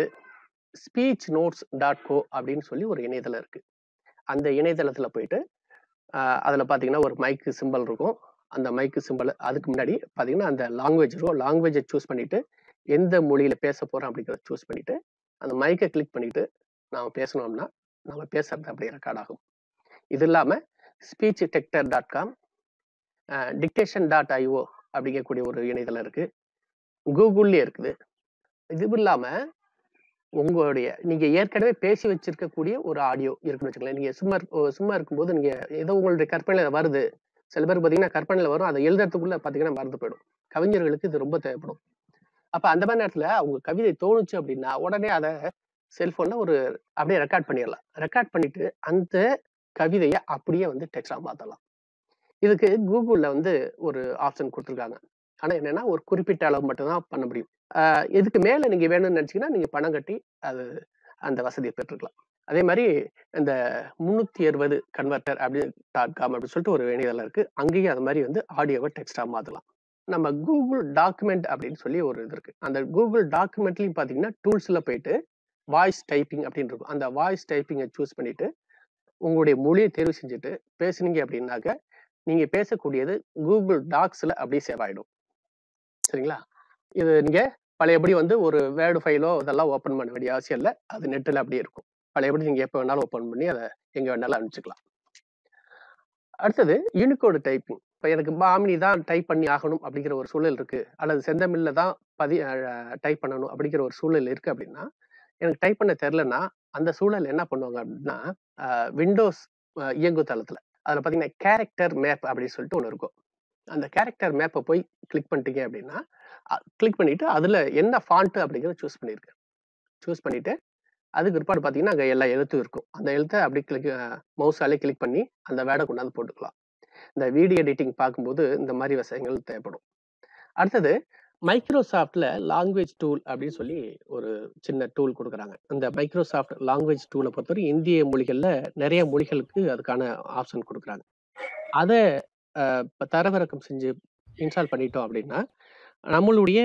ஸ்பீச் நோட்ஸ் டாட் கோ அப்படின்னு சொல்லி ஒரு இணையதளம் இருக்கு அந்த இணையதளத்துல போயிட்டு ஆஹ் அதுல பாத்தீங்கன்னா ஒரு மைக்கு சிம்பல் இருக்கும் அந்த மைக்கு சிம்பல் அதுக்கு முன்னாடி பாத்தீங்கன்னா அந்த லாங்குவேஜ் இருக்கும் லாங்குவேஜை சூஸ் பண்ணிட்டு எந்த மொழியில பேச போறோம் அப்படிங்கிறத சூஸ் பண்ணிட்டு அந்த மைக்கை கிளிக் பண்ணிட்டு நாம பேசணும்னா நம்ம பேசுறது அப்படியே ரெக்கார்ட் ஆகும் இது இல்லாம speech texter dot com dictation dot IO அப்படிங்கக்கூடிய ஒரு இணையதளம் இருக்கு கூகுள்லயே இருக்குது இது இல்லாம உங்களுடைய நீங்க ஏற்கனவே பேசி வச்சிருக்கக்கூடிய ஒரு ஆடியோ இருக்குன்னு வச்சுக்கோங்களேன் நீங்க சும்மா இருக்க- சும்மா இருக்கும்போது நீங்க ஏதோ உங்களுடைய கற்பனையில வருது சில பேர் பாத்தீங்கன்னா கற்பனையில வரும் அதை எழுதுறதுக்குள்ள பாத்தீங்கன்னா மறந்து போயிடும் கவிஞர்களுக்கு இது ரொம்ப தேவைப்படும் அப்ப அந்த மாதிரி நேரத்துல அவங்க கவிதை தோணுச்சு அப்படின்னா உடனே அதை செல்போன்ல ஒரு அப்படியே ரெக்கார்ட் பண்ணிடலாம் ரெக்கார்ட் பண்ணிட்டு அந்த கவிதையை அப்படியே வந்து டெக்ஸ்டா மாத்தலாம் இதுக்கு கூகுள்ல வந்து ஒரு ஆப்ஷன் கொடுத்துருக்காங்க ஆனா என்னன்னா ஒரு குறிப்பிட்ட அளவு மட்டும்தான் பண்ண முடியும் ஆஹ் இதுக்கு மேல நீங்க வேணும்னு நினைச்சீங்கன்னா நீங்க பணம் கட்டி அது அந்த வசதியை பெற்றுக்கலாம் அதே மாதிரி இந்த முன்னூத்தி அறுபது கன்வெர்ட்டர் அப்படி டாட் காம் அப்படின்னு சொல்லிட்டு ஒரு இணையதளம் இருக்கு அங்கேயும் அது மாதிரி வந்து ஆடியோவை டெக்ஸ்டா மாத்தலாம் நம்ம கூகுள் டாக்குமெண்ட் அப்படின்னு சொல்லி ஒரு இது இருக்கு அந்த கூகுள் டாக்குமெண்ட்லயும் பாத்தீங்கன்னா டூல்ஸ்ல போயிட்டு வாய்ஸ் டைப்பிங் அப்படின்னு இருக்கும் அந்த வாய்ஸ் டைப்பிங்கை சூஸ் பண்ணிட்டு உங்களுடைய மொழியை தேர்வு செஞ்சுட்டு பேசுனீங்க அப்படின்னாக்க நீங்க பேசக்கூடியது கூகுள் டாக்ஸ்ல அப்படியே சேவ் ஆயிடும் சரிங்களா இது நீங்க பழையபடி வந்து ஒரு வேர்டு ஃபைலோ இதெல்லாம் ஓப்பன் பண்ண வேண்டிய அவசியம் இல்லை அது நெட்டில் அப்படியே இருக்கும் பழையபடி நீங்க எப்போ வேணாலும் ஓப்பன் பண்ணி அதை எங்க வேணாலும் அனுப்பிச்சுக்கலாம் அடுத்தது யூனிகோடு டைப்பிங் இப்போ எனக்கு பாமினி தான் டைப் பண்ணி ஆகணும் அப்படிங்கிற ஒரு சூழல் இருக்கு அல்லது செந்தமில்ல தான் பதி டைப் பண்ணணும் அப்படிங்கிற ஒரு சூழல் இருக்கு அப்படின்னா எனக்கு டைப் பண்ண தெரிலன்னா அந்த சூழல் என்ன பண்ணுவாங்க அப்படின்னா விண்டோஸ் இயங்கு தளத்துல அதில் பார்த்தீங்கன்னா கேரக்டர் மேப் அப்படின்னு சொல்லிட்டு ஒன்று இருக்கும் அந்த கேரக்டர் மேப்பை போய் கிளிக் பண்ணிட்டீங்க அப்படின்னா கிளிக் பண்ணிட்டு அதில் என்ன ஃபாண்ட்டு அப்படிங்கிறத சூஸ் பண்ணியிருக்கேன் சூஸ் பண்ணிட்டு அதுக்கு பிற்பாடு பார்த்தீங்கன்னா அங்கே எல்லா எழுத்தும் இருக்கும் அந்த எழுத்தை அப்படி கிளிக் மவுஸாலே கிளிக் பண்ணி அந்த வேடை கொண்டாந்து போட்டுக்கலாம் இந்த வீடியோ எடிட்டிங் பார்க்கும்போது இந்த மாதிரி விஷயங்கள் தேவைப்படும் அடுத்தது மைக்ரோசாஃப்ட்ல லாங்குவேஜ் டூல் அப்படின்னு சொல்லி ஒரு சின்ன டூல் கொடுக்குறாங்க இந்த மைக்ரோசாஃப்ட் லாங்குவேஜ் டூலை பொறுத்தவரை இந்திய மொழிகளில் நிறைய மொழிகளுக்கு அதுக்கான ஆப்ஷன் கொடுக்குறாங்க அதை தரவிறக்கம் செஞ்சு இன்ஸ்டால் பண்ணிட்டோம் அப்படின்னா நம்மளுடைய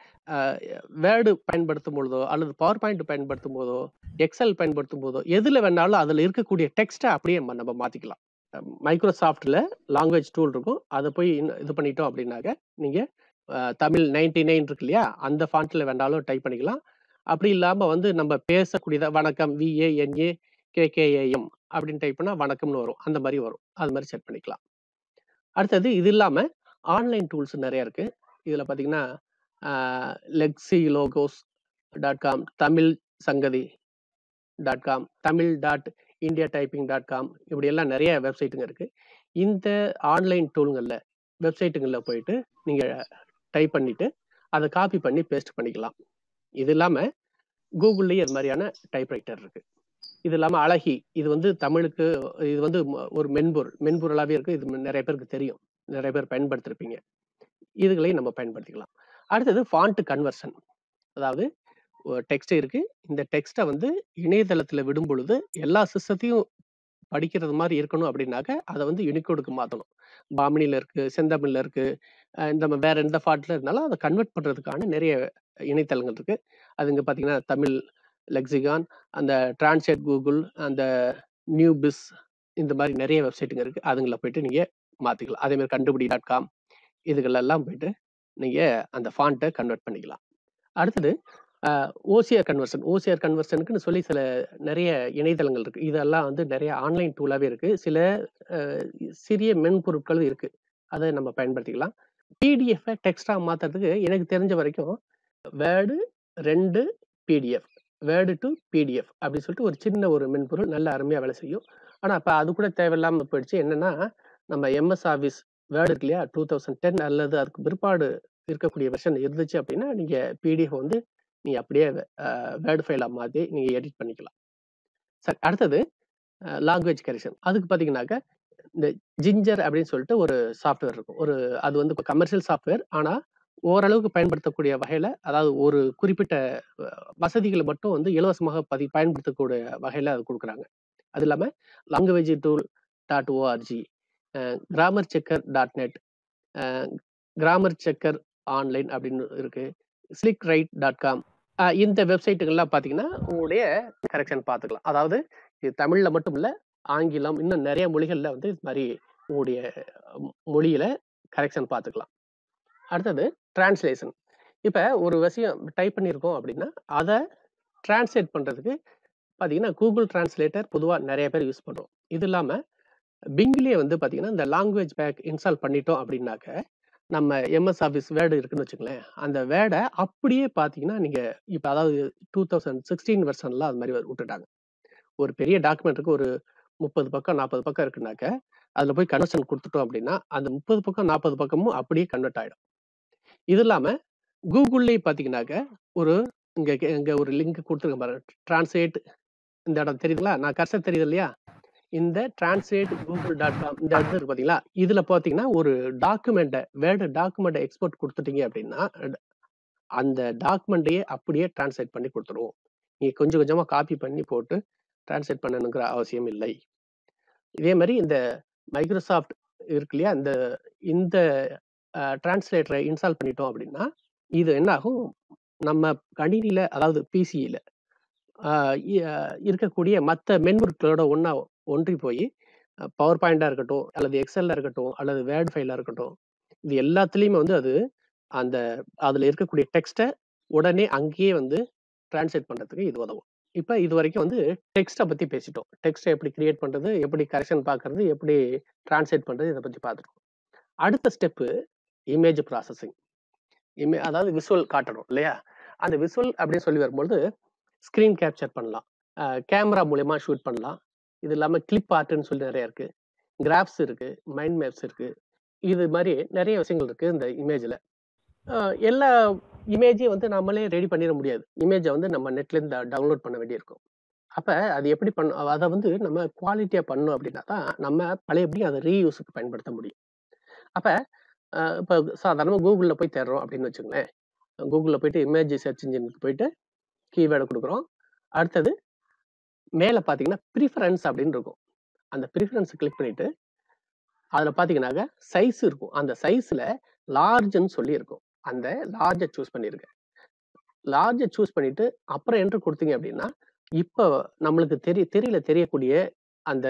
வேர்டு பயன்படுத்தும் பொழுதோ அல்லது பவர் பாயிண்ட் பயன்படுத்தும் போதோ எக்ஸல் பயன்படுத்தும் போதோ எதுல வேணாலும் அதுல இருக்கக்கூடிய டெக்ஸ்ட்டை அப்படியே ம- நம்ம மாத்திக்கலாம் மைக்ரோசாஃப்ட்ல லாங்குவேஜ் டூல் இருக்கும் அதை போய் இன்- இது பண்ணிட்டோம் அப்படின்னாக்க நீங்க அஹ், தமிழ் நைன்டி நைன் இருக்கு இல்லையா அந்த ஃபாண்ட்ல வேணாலும் டைப் பண்ணிக்கலாம் அப்படி இல்லாம வந்து நம்ம பேசக்கூடியத வணக்கம் விஏஎன்ஏ கேகேஏஎம் அப்படின்னு டைப் பண்ணா வணக்கம்னு வரும் அந்த மாதிரி வரும் அது மாதிரி செட் பண்ணிக்கலாம் அடுத்தது இது இல்லாம ஆன்லைன் டூல்ஸ் நிறைய இருக்கு இதுல பாத்தீங்கன்னா lexi dot com Tamil Sangathi dot com Tamil dot India typing dot com இப்படி எல்லாம் நிறைய வெப்சைட்டுங்க இருக்கு இந்த ஆன்லைன் டூல்களில் வெப்சைட்டுங்களில் போயிட்டு நீங்க டைப் பண்ணிட்டு அதை காப்பி பண்ணி பேஸ்ட் பண்ணிக்கலாம் இது இல்லாம கூகுள்லேயே இது மாதிரியான டைப்ரைட்டர் இருக்கு இது இல்லாம அழகி இது வந்து தமிழுக்கு இது வந்து ம- ஒரு மென்பொருள் மென்பொருளாவே இருக்கு இது நிறைய பேருக்கு தெரியும் நிறைய பேர் பயன்படுத்திருப்பீங்க இதுகளையும் நம்ம பயன்படுத்திக்கலாம் அடுத்தது ஃபாண்ட் கன்வர்ஷன் அதாவது டெக்ஸ்ட் இருக்கு இந்த டெக்ஸ்ட்டை வந்து இணையதளத்துல விடும் பொழுது எல்லா சிஸ்டத்தையும் படிக்கிறது மாதிரி இருக்கணும் அப்படின்னாக்க அதை வந்து யூனிகோடுக்கு மாற்றணும் பாமினியில் இருக்கு செந்தமிழ்ல இருக்கு அஹ் இந்த ம- வேற எந்த ஃபாண்ட்ல இருந்தாலும் அதை கன்வெர்ட் பண்றதுக்கான நிறைய இணையதளங்கள் இருக்கு அது இங்க பாத்தீங்கன்னா தமிழ் லெக்சிகான் அந்த டிரான்ஸ்லேட் கூகுள் அந்த நியூ பிஸ் இந்த மாதிரி நிறைய வெப்சைட்டுங்க இருக்கு அதுங்கள போயிட்டு நீங்க மாத்திக்கலாம் அதே மாதிரி கண்டுபிடி டாட் காம் இதுகளெல்லாம் போயிட்டு நீங்க அந்த ஃபாண்ட்டை கன்வெர்ட் பண்ணிக்கலாம் அடுத்தது ஓசிஆர் கன்வர்ஷன் ஓசிஆர் கன்வர்ஷனுக்குன்னு சொல்லி சில நிறைய இணையதளங்கள் இருக்கு இதெல்லாம் வந்து நிறைய ஆன்லைன் டூலாவே இருக்கு சில அஹ், சிறிய மென்பொருட்களும் இருக்கு அதை நம்ம பயன்படுத்திக்கலாம் பிடிஎஃப் டெக்ஸ்டா மாத்துறதுக்கு எனக்கு தெரிஞ்ச வரைக்கும் வேர்டு ரெண்டு பிடிஎஃப் வேர்டு டு பிடிஎஃப் அப்படின்னு சொல்லிட்டு ஒரு சின்ன ஒரு மென்பொருள் நல்ல அருமையா வேலை செய்யும் ஆனா இப்ப அது கூட தேவையில்லாம போயிடுச்சு என்னன்னா நம்ம எம்எஸ் ஆஃபீஸ் வேர்டு இருக்கு இல்லையா டூ தௌசண்ட் டென் அல்லது அதுக்கு பிற்பாடு இருக்கக்கூடிய வெர்ஷன் இருந்துச்சு அப்படின்னா நீங்க பிடிஎஃப் வந்து நீங்க அப்படியே வேர்டு ஃபைலா மாத்தி நீங்க எடிட் பண்ணிக்கலாம் சரி அடுத்தது லாங்குவேஜ் கரெக்ஷன் அதுக்கு பாத்தீங்கன்னாக்க இந்த ஜிஞ்சர் அப்படின்னு சொல்லிட்டு ஒரு சாஃப்ட்வேர் இருக்கும் ஒரு அது வந்து கமர்ஷியல் சாஃப்ட்வேர் ஆனா ஓரளவுக்கு பயன்படுத்தக்கூடிய வகையில அதாவது ஒரு குறிப்பிட்ட அஹ், வசதிகளை மட்டும் வந்து இலவசமாக பதி பயன்படுத்தக்கூடிய வகையில அது கொடுக்குறாங்க அது இல்லாம language tool dot org grammar checker dot net grammar checker online அப்படின்னு இருக்கு ஸ்லிக் ரைட் டாட் காம் இந்த வெப்சைட்டுகள்லாம் பார்த்தீங்கன்னா உங்களுடைய கரெக்ஷன் பார்த்துக்கலாம் அதாவது இது தமிழ்ல மட்டும் இல்ல ஆங்கிலம் இன்னும் நிறைய மொழிகள்ல வந்து இது மாதிரி உங்களுடைய அஹ், மொழியில கரெக்ஷன் பார்த்துக்கலாம் அடுத்தது டிரான்ஸ்லேஷன் இப்போ ஒரு விஷயம் டைப் பண்ணியிருக்கோம் அப்படின்னா அதை டிரான்ஸ்லேட் பண்றதுக்கு பார்த்தீங்கன்னா கூகுள் டிரான்ஸ்லேட்டர் பொதுவாக நிறைய பேர் யூஸ் பண்ணுறோம் இது இல்லாமல் பிங்லேயே வந்து பார்த்தீங்கன்னா இந்த லாங்குவேஜ் பேக் இன்ஸ்டால் பண்ணிட்டோம் அப்படின்னாக்க நம்ம எம்எஸ் ஆஃபீஸ் வேர்டு இருக்குன்னு வச்சுங்களேன் அந்த வேர்டை அப்படியே பார்த்தீங்கன்னா நீங்கள் இப்போ அதாவது டூ தௌசண்ட் சிக்ஸ்டீன் வெர்ஷன்லாம் அது மாதிரி விட்டுட்டாங்க ஒரு பெரிய டாக்குமெண்ட்டுக்கு ஒரு முப்பது பக்கம் நாற்பது பக்கம் இருக்குனாக்க அதில் போய் கன்வர்ஷன் கொடுத்துட்டோம் அப்படின்னா அந்த முப்பது பக்கம் நாற்பது பக்கமும் அப்படியே கன்வெர்ட் ஆகிடும் இது இல்லாமல் கூகுள்லேயே பார்த்தீங்கன்னாக்க ஒரு இங்கே இங்கே ஒரு லிங்க் கொடுத்துருக்க பாருங்க டிரான்ஸ்லேட் இந்த இடம் தெரியுதுங்களா நான் கர்சர் தெரியுது இல்லையா இந்த டிரான்ஸ்லேட் கூகுள் டாட் காம் இந்த இடத்துல இருக்கு பார்த்தீங்களா இதில் பார்த்தீங்கன்னா ஒரு டாக்குமெண்ட்டை வேர்டு டாக்குமெண்ட்டை எக்ஸ்போர்ட் கொடுத்துட்டீங்க அப்படின்னா அஹ் அந்த டாக்குமெண்ட்டையே அப்படியே டிரான்ஸ்லேட் பண்ணி கொடுத்துருவோம் நீங்கள் கொஞ்சம் கொஞ்சமாக காப்பி பண்ணி போட்டு டிரான்ஸ்லேட் பண்ணணுங்கிற அவசியம் இல்லை இதே மாதிரி இந்த மைக்ரோசாஃப்ட் இருக்கு இல்லையா இந்த இந்த டிரான்ஸ்லேட்டரை இன்ஸ்டால் பண்ணிட்டோம் அப்படின்னா இது என்ன ஆகும் நம்ம கணினியில அதாவது பிசியில இருக்கக்கூடிய மற்ற மென்பொருட்களோட ஒன்றா ஒன்றி போய் பவர் பாயிண்டா இருக்கட்டும் அல்லது எக்ஸல்ல இருக்கட்டும் அல்லது வேர்ட் ஃபைலா இருக்கட்டும் இது எல்லாத்துலேயுமே வந்து அது அந்த அதில் இருக்கக்கூடிய டெக்ஸ்ட்டை உடனே அங்கேயே வந்து டிரான்ஸ்லேட் பண்ணுறதுக்கு இது உதவும் இப்போ இது வரைக்கும் வந்து டெக்ஸ்ட்டை பற்றி பேசிட்டோம் டெக்ஸ்ட்டை எப்படி கிரியேட் பண்ணுறது எப்படி கரெக்ஷன் பார்க்கறது எப்படி டிரான்ஸ்லேட் பண்ணுறது இதை பற்றி பார்த்துருக்கோம் அடுத்த ஸ்டெப்பு இமேஜ் ப்ராசஸிங் இமே அதாவது விஷுவல் காட்டணும் இல்லையா அந்த விஷுவல் அப்படின்னு சொல்லி வரும்பொழுது ஸ்க்ரீன் கேப்சர் பண்ணலாம் கேமரா மூலயமா ஷூட் பண்ணலாம் இது இல்லாமல் கிளிப் ஆர்ட்னு சொல்லி நிறைய இருக்கு கிராஃப்ஸ் இருக்கு மைண்ட் மேப்ஸ் இருக்கு இது மாதிரி நிறைய விஷயங்கள் இருக்கு இந்த இமேஜில் எல்லா இமேஜையும் வந்து நம்மளே ரெடி பண்ணிட முடியாது இமேஜை வந்து நம்ம நெட்ல இருந்து டவுன்லோட் பண்ண வேண்டியிருக்கும் அப்போ அது எப்படி பண்ண அதை வந்து நம்ம குவாலிட்டியாக பண்ணோம் அப்படின்னா தான் நம்ம பழையபடி அதை ரீயூஸுக்கு பயன்படுத்த முடியும் அப்போ இப்போ சாதாரணமாக கூகுளில் போய் தேடுறோம் அப்படின்னு வச்சுங்களேன் கூகுளில் போயிட்டு இமேஜ் சர்ச் இன்ஜினுக்கு போயிட்டு கீவேர்டை கொடுக்குறோம் அடுத்தது மேலே பார்த்தீங்கன்னா ப்ரிஃபரன்ஸ் அப்படின்னு இருக்கும் அந்த ப்ரிஃபரன்ஸ் கிளிக் பண்ணிட்டு அதுல பாத்தீங்கன்னாக்க சைஸ் இருக்கும் அந்த சைஸ்ல லார்ஜ்னு சொல்லி இருக்கும் அந்த லார்ஜை சூஸ் பண்ணிருக்கேன் லார்ஜை சூஸ் பண்ணிட்டு அப்புறம் என்ட்ரு கொடுத்தீங்க அப்படின்னா இப்போ நம்மளுக்கு தெரிய தெரியல தெரியக்கூடிய அந்த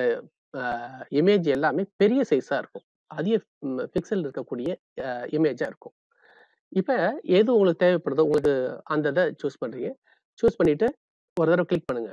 இமேஜ் எல்லாமே பெரிய சைஸா இருக்கும் அதிக பிக்சல் இருக்கக்கூடிய இமேஜா இருக்கும் இப்போ எது உங்களுக்கு தேவைப்படுதோ உங்களுக்கு அந்த இதை சூஸ் பண்றீங்க சூஸ் பண்ணிட்டு ஒரு தடவை கிளிக் பண்ணுங்க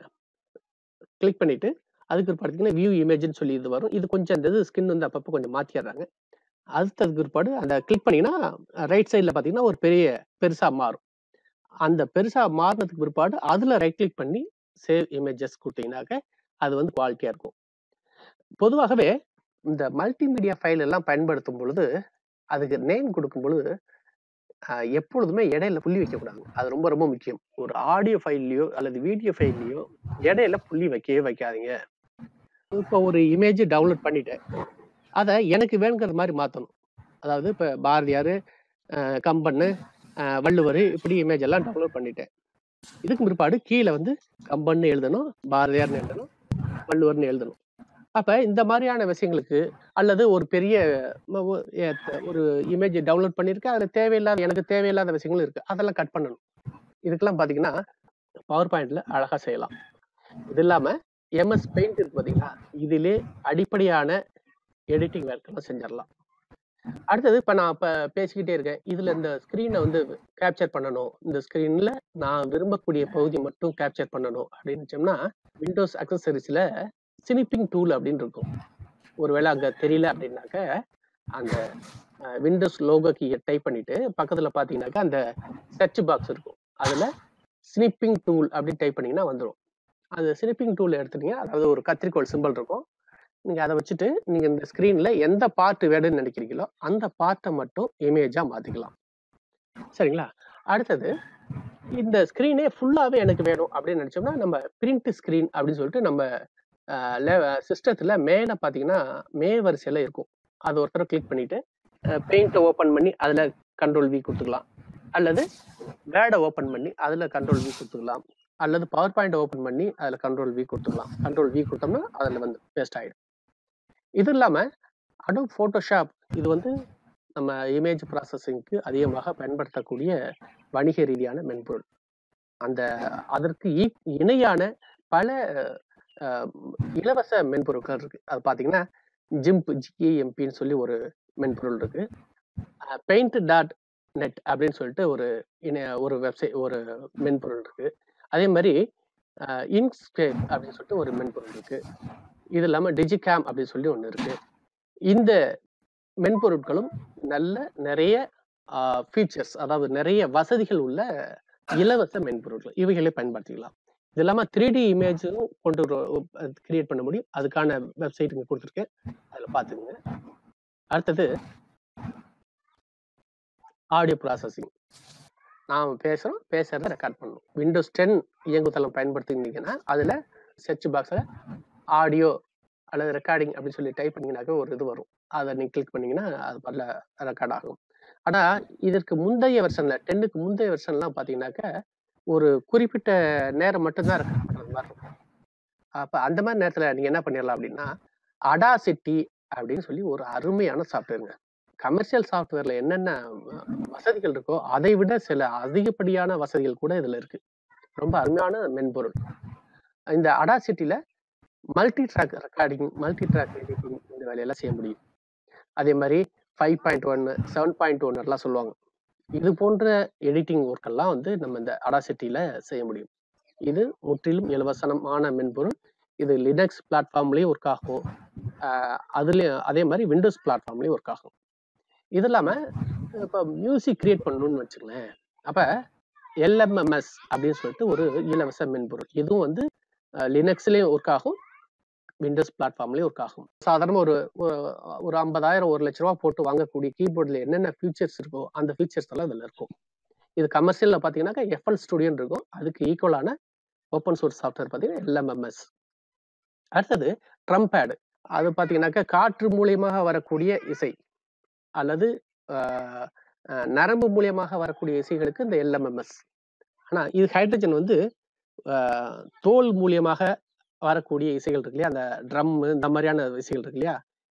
கிளிக் பண்ணிட்டு அதுக்கு பார்த்தீங்கன்னா வியூ இமேஜ்னு சொல்லி இது வரும் இது கொஞ்சம் அந்த இது ஸ்கின் வந்து அப்பப்போ கொஞ்சம் மாற்றிடுறாங்க அடுத்ததுக்கு பிற்பாடு அந்த கிளிக் பண்ணீங்கன்னா ரைட் சைடில் பார்த்தீங்கன்னா ஒரு பெரிய பெருசாக மாறும் அந்த பெருசாக மாறினதுக்கு பிற்பாடு அதில் ரைட் கிளிக் பண்ணி சேவ் இமேஜஸ் கொடுத்தீங்கன்னாக்க அது வந்து குவாலிட்டியாக இருக்கும் பொதுவாகவே இந்த மல்டிமீடியா ஃபைல் எல்லாம் பயன்படுத்தும் பொழுது அதுக்கு நேம் கொடுக்கும் பொழுது அஹ், எப்பொழுதுமே இடையில புள்ளி வைக்கக்கூடாது அது ரொம்ப ரொம்ப முக்கியம் ஒரு ஆடியோ ஃபைல்லையோ அல்லது வீடியோ ஃபைல்லையோ இடையில புள்ளி வைக்கவே வைக்காதீங்க இப்போ ஒரு இமேஜ் டவுன்லோட் பண்ணிட்டேன் அதை எனக்கு வேணுங்கிற மாதிரி மாற்றணும் அதாவது இப்போ பாரதியார் அஹ், கம்பன்னு அஹ், வள்ளுவர் இப்படி இமேஜ் எல்லாம் டவுன்லோட் பண்ணிட்டேன் இதுக்கு பிற்பாடு கீழே வந்து கம்பன்னு எழுதணும் பாரதியார்னு எழுதணும் வள்ளுவர்னு எழுதணும் அப்ப இந்த மாதிரியான விஷயங்களுக்கு அல்லது ஒரு பெரிய ம- ஒ- ஏ- த- ஒரு இமேஜ் டவுன்லோட் பண்ணியிருக்கேன் அதுல தேவையில்லாத எனக்கு தேவையில்லாத விஷயங்களும் இருக்கு அதெல்லாம் கட் பண்ணணும் இதுக்கெல்லாம் பாத்தீங்கன்னா பவர் பாயிண்ட்ல அழகா செய்யலாம் இது இல்லாம எம்எஸ் பெயிண்ட் இருக்கு பாத்தீங்களா இதிலே அடிப்படையான எடிட்டிங் ஒர்க்கெல்லாம் செஞ்சிடலாம் அடுத்தது இப்ப நான் இப்ப பேசிக்கிட்டே இருக்கேன் இதுல இந்த ஸ்கிரீனை வந்து கேப்சர் பண்ணணும் இந்த ஸ்கிரீன்ல நான் விரும்பக்கூடிய பகுதி மட்டும் கேப்சர் பண்ணணும் அப்படின்னு வச்சோம்னா விண்டோஸ் அக்சசரிஸ்ல ஸ்னிப்பிங் டூல் அப்படின்னு இருக்கும் ஒருவேளை அங்க தெரியல அப்படின்னாக்க அந்த விண்டோஸ் லோகோ கீயை டைப் பண்ணிட்டு பக்கத்துல பாத்தீங்கன்னாக்கா அந்த சர்ச் பாக்ஸ் இருக்கும் அதுல ஸ்னிப்பிங் டூல் அப்படின்னு டைப் பண்ணீங்கன்னா வந்துடும் அந்த ஸ்னிப்பிங் டூல் எடுத்துட்டீங்க அதாவது ஒரு கத்திரிக்கோள் சிம்பிள் இருக்கும் நீங்க அதை வச்சுட்டு நீங்க இந்த ஸ்கிரீன்ல எந்த பார்ட் வேணும்னு நினைக்கிறீங்களோ அந்த பார்ட்டை மட்டும் இமேஜா மாத்திக்கலாம் சரிங்களா அடுத்தது இந்த ஸ்கிரீனே ஃபுல்லாவே எனக்கு வேணும் அப்படின்னு நினைச்சோம்னா நம்ம பிரிண்ட் ஸ்கிரீன் அப்படின்னு சொல்லிட்டு நம்ம சிஸ்டத்துல மேல பாத்தீங்கன்னா மே வரிசையில இருக்கும் அது ஒருத்தர் கிளிக் பண்ணிட்டு பெயிண்ட்டை ஓபன் பண்ணி அதுல கண்ட்ரோல் வி கொடுத்துக்கலாம் அல்லது வேர்டை ஓபன் பண்ணி அதுல கண்ட்ரோல் வி கொடுத்துக்கலாம் அல்லது பவர் பாயிண்ட் ஓபன் பண்ணி அதுல கண்ட்ரோல் வி கொடுத்துக்கலாம் கண்ட்ரோல் வி கொடுத்தோம்னா அதுல வந்து பேஸ்ட் ஆயிடும் இது இல்லாம அடோப் ஃபோட்டோஷாப் இது வந்து நம்ம இமேஜ் ப்ராசஸிங்க்கு அதிகமாக பயன்படுத்தக்கூடிய வணிக ரீதியான மென்பொருள் அந்த அதற்கு ஈ- இணையான பல அஹ், இலவச மென்பொருட்கள் இருக்கு அது பாத்தீங்கன்னா ஜிம்ப் ஜிஏஎம்பின்னு சொல்லி ஒரு மென்பொருள் இருக்கு பெயிண்ட் டாட் நெட் அப்படின்னு சொல்லிட்டு ஒரு இணைய ஒரு வெப்சைட் ஒரு மென்பொருள் இருக்கு அதே மாதிரி இன்ஸ்கேப் அப்படின்னு சொல்லிட்டு ஒரு மென்பொருள் இருக்கு இது இல்லாம டிஜிகேம் அப்படின்னு சொல்லி ஒன்று இருக்கு இந்த மென்பொருட்களும் நல்ல நிறைய ஃபீச்சர்ஸ் அதாவது நிறைய வசதிகள் உள்ள இலவச மென்பொருட்கள் இவைகளை பயன்படுத்திக்கலாம் இது இல்லாம த்ரீ டி இமேஜும் கொண்டு கிரியேட் பண்ண முடியும் அதுக்கான வெப்சைட் இங்க கொடுத்துருக்கேன் அதுல பாத்துக்கோங்க அடுத்தது ஆடியோ ப்ராசஸிங் நாம் பேசுறோம் பேசுறத ரெக்கார்ட் பண்ணணும் விண்டோஸ் டென் இயங்குதளம் பயன்படுத்தினீங்கன்னா அதுல சர்ச் பாக்ஸ்ல ஆடியோ அல்லது ரெக்கார்டிங் அப்படின்னு சொல்லி டைப் பண்ணீங்கன்னாக்க ஒரு இது வரும் அதை நீங்க கிளிக் பண்ணீங்கன்னா அது பதில் ரெக்கார்ட் ஆகும் ஆனா இதற்கு முந்தைய வெர்ஷன்ல டென்னுக்கு முந்தைய வெர்ஷன்லாம் பாத்தீங்கன்னாக்க ஒரு குறிப்பிட்ட நேரம் மட்டும்தான் ரெக்கார்ட் பண்றது மாதிரி இருக்கும் அப்ப அந்த மாதிரி நேரத்துல நீங்க என்ன பண்ணிடலாம் அப்படின்னா அடாசிட்டி அப்படின்னு சொல்லி ஒரு அருமையான சாஃப்ட்வேருங்க கமர்ஷியல் சாஃப்ட்வேர்ல என்னென்ன வ- வசதிகள் இருக்கோ அதை விட சில அதிகப்படியான வசதிகள் கூட இதுல இருக்கு ரொம்ப அருமையான மென்பொருள் இந்த அடாசிட்டில multi track recording multi track editing இந்த வேலையெல்லாம் செய்ய முடியும் அதே மாதிரி ஃபைவ் பாயிண்ட் ஒன்னு செவன் பாயிண்ட் ஒன் எல்லாம் சொல்லுவாங்க இது போன்ற எடிட்டிங் ஒர்க் எல்லாம் வந்து நம்ம இந்த அடாசிட்டியில செய்ய முடியும் இது முற்றிலும் இலவசமான மென்பொருள் இது லினக்ஸ் பிளாட்ஃபார்ம்லயும் ஒர்க் ஆகும் ஆஹ் அதுலயும் அதே மாதிரி விண்டோஸ் பிளாட்ஃபார்ம்லயும் ஒர்க் ஆகும் இது இல்லாம இப்போ மியூசிக் கிரியேட் பண்ணணும்னு வச்சுங்களேன் அப்ப எல்எம்எம்எஸ் அப்படின்னு சொல்லிட்டு ஒரு இலவச மென்பொருள் இதுவும் வந்து லினக்ஸ்லயும் ஒர்க் ஆகும் விண்டோஸ் பிளாட்ஃபார்ம்லயும் ஒர்க் ஆகும் சாதாரண ஒரு ஒரு- ஒரு ஐம்பதாயிரம் ஒரு லட்ச ரூபா போட்டு வாங்கக்கூடிய கீபோர்டில் என்னென்ன ஃபீச்சர்ஸ் இருக்கோ அந்த ஃபீச்சர்ஸ் எல்லாம் இதுல இருக்கும் இது கமர்ஷியல்ல பாத்தீங்கன்னாக்கா எஃப்எல் ஸ்டுடியோன்னு இருக்கும் அதுக்கு ஈக்குவலான ஓப்பன் சோர்ஸ் சாஃப்ட்வேர் பார்த்தீங்கன்னா எல்எம்எம்எஸ் அடுத்தது ட்ரம்பேடு அது பார்த்தீங்கன்னாக்கா காற்று மூலியமாக வரக்கூடிய இசை அல்லது ஆஹ், ஆஹ், நரம்பு மூலியமாக வரக்கூடிய இசைகளுக்கு இந்த எல்எம்எம்எஸ் ஆனா இது ஹைட்ரஜன் வந்து ஆஹ், தோல் மூலியமாக வரக்கூடிய இசைகள் இருக்கு இல்லையா அந்த ட்ரம் இந்த மாதிரியான இசைகள் இருக்கு இல்லையா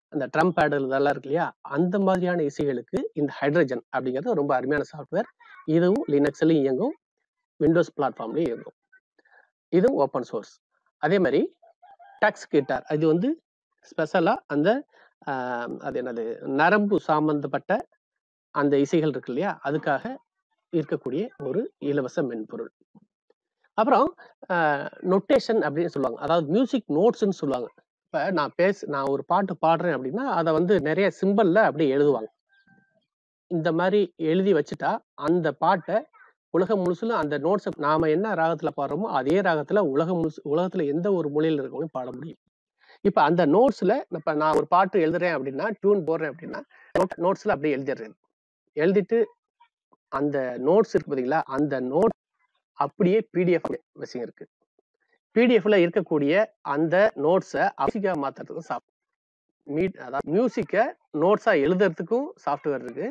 அந்த ட்ரம் பேடல் இதெல்லாம் இருக்கு இல்லையா அந்த மாதிரியான இசைகளுக்கு இந்த ஹைட்ரஜன் அப்படிங்கிறது ரொம்ப அருமையான சாஃப்ட்வேர் இதுவும் லினக்ஸ்லையும் இயங்கும் விண்டோஸ் பிளாட்ஃபார்ம்லையும் இயங்கும் இதுவும் ஓப்பன் சோர்ஸ் அதே மாதிரி டக்ஸ் கிட்டார் இது வந்து ஸ்பெஷலாக அந்த ஆஹ், அது என்னது நரம்பு சம்பந்தப்பட்ட அந்த இசைகள் இருக்கு இல்லையா அதுக்காக இருக்கக்கூடிய ஒரு இலவச மென்பொருள் அப்புறம் நொட்டேஷன் அப்படின்னு சொல்லுவாங்க அதாவது மியூசிக் நோட்ஸ்ன்னு சொல்லுவாங்க இப்போ நான் பேச நான் ஒரு பாட்டு பாடுறேன் அப்படின்னா அதை வந்து நிறைய சிம்பிளில் அப்படியே எழுதுவாங்க இந்த மாதிரி எழுதி வச்சுட்டா அந்த பாட்டை உலகம் முழுசுல அந்த நோட்ஸை நாம என்ன ராகத்துல பாடுறோமோ அதே ராகத்துல உலகம் முழுசு உலகத்துல எந்த ஒரு மொழியில இருக்கவங்களும் பாட முடியும் இப்ப அந்த நோட்ஸ்ல இப்ப நான் ஒரு பாட்டு எழுதுறேன் அப்படின்னா டியூன் போடுறேன் அப்படின்னா நோட்ஸ்ல அப்படியே எழுதிடுறேன் எழுதிட்டு அந்த நோட்ஸ் இருக்கு பாத்தீங்களா அந்த நோட் அப்படியே பிடிஎஃப் வசிங்க இருக்கு பிடிஎஃப்ல இருக்கக்கூடிய அந்த நோட்ஸை மியூசிக்கா மாத்துறதுக்கும் சாஃப்ட் மீட் அதாவது மியூசிக்கை நோட்ஸா எழுதுறதுக்கும் சாஃப்ட்வேர் இருக்கு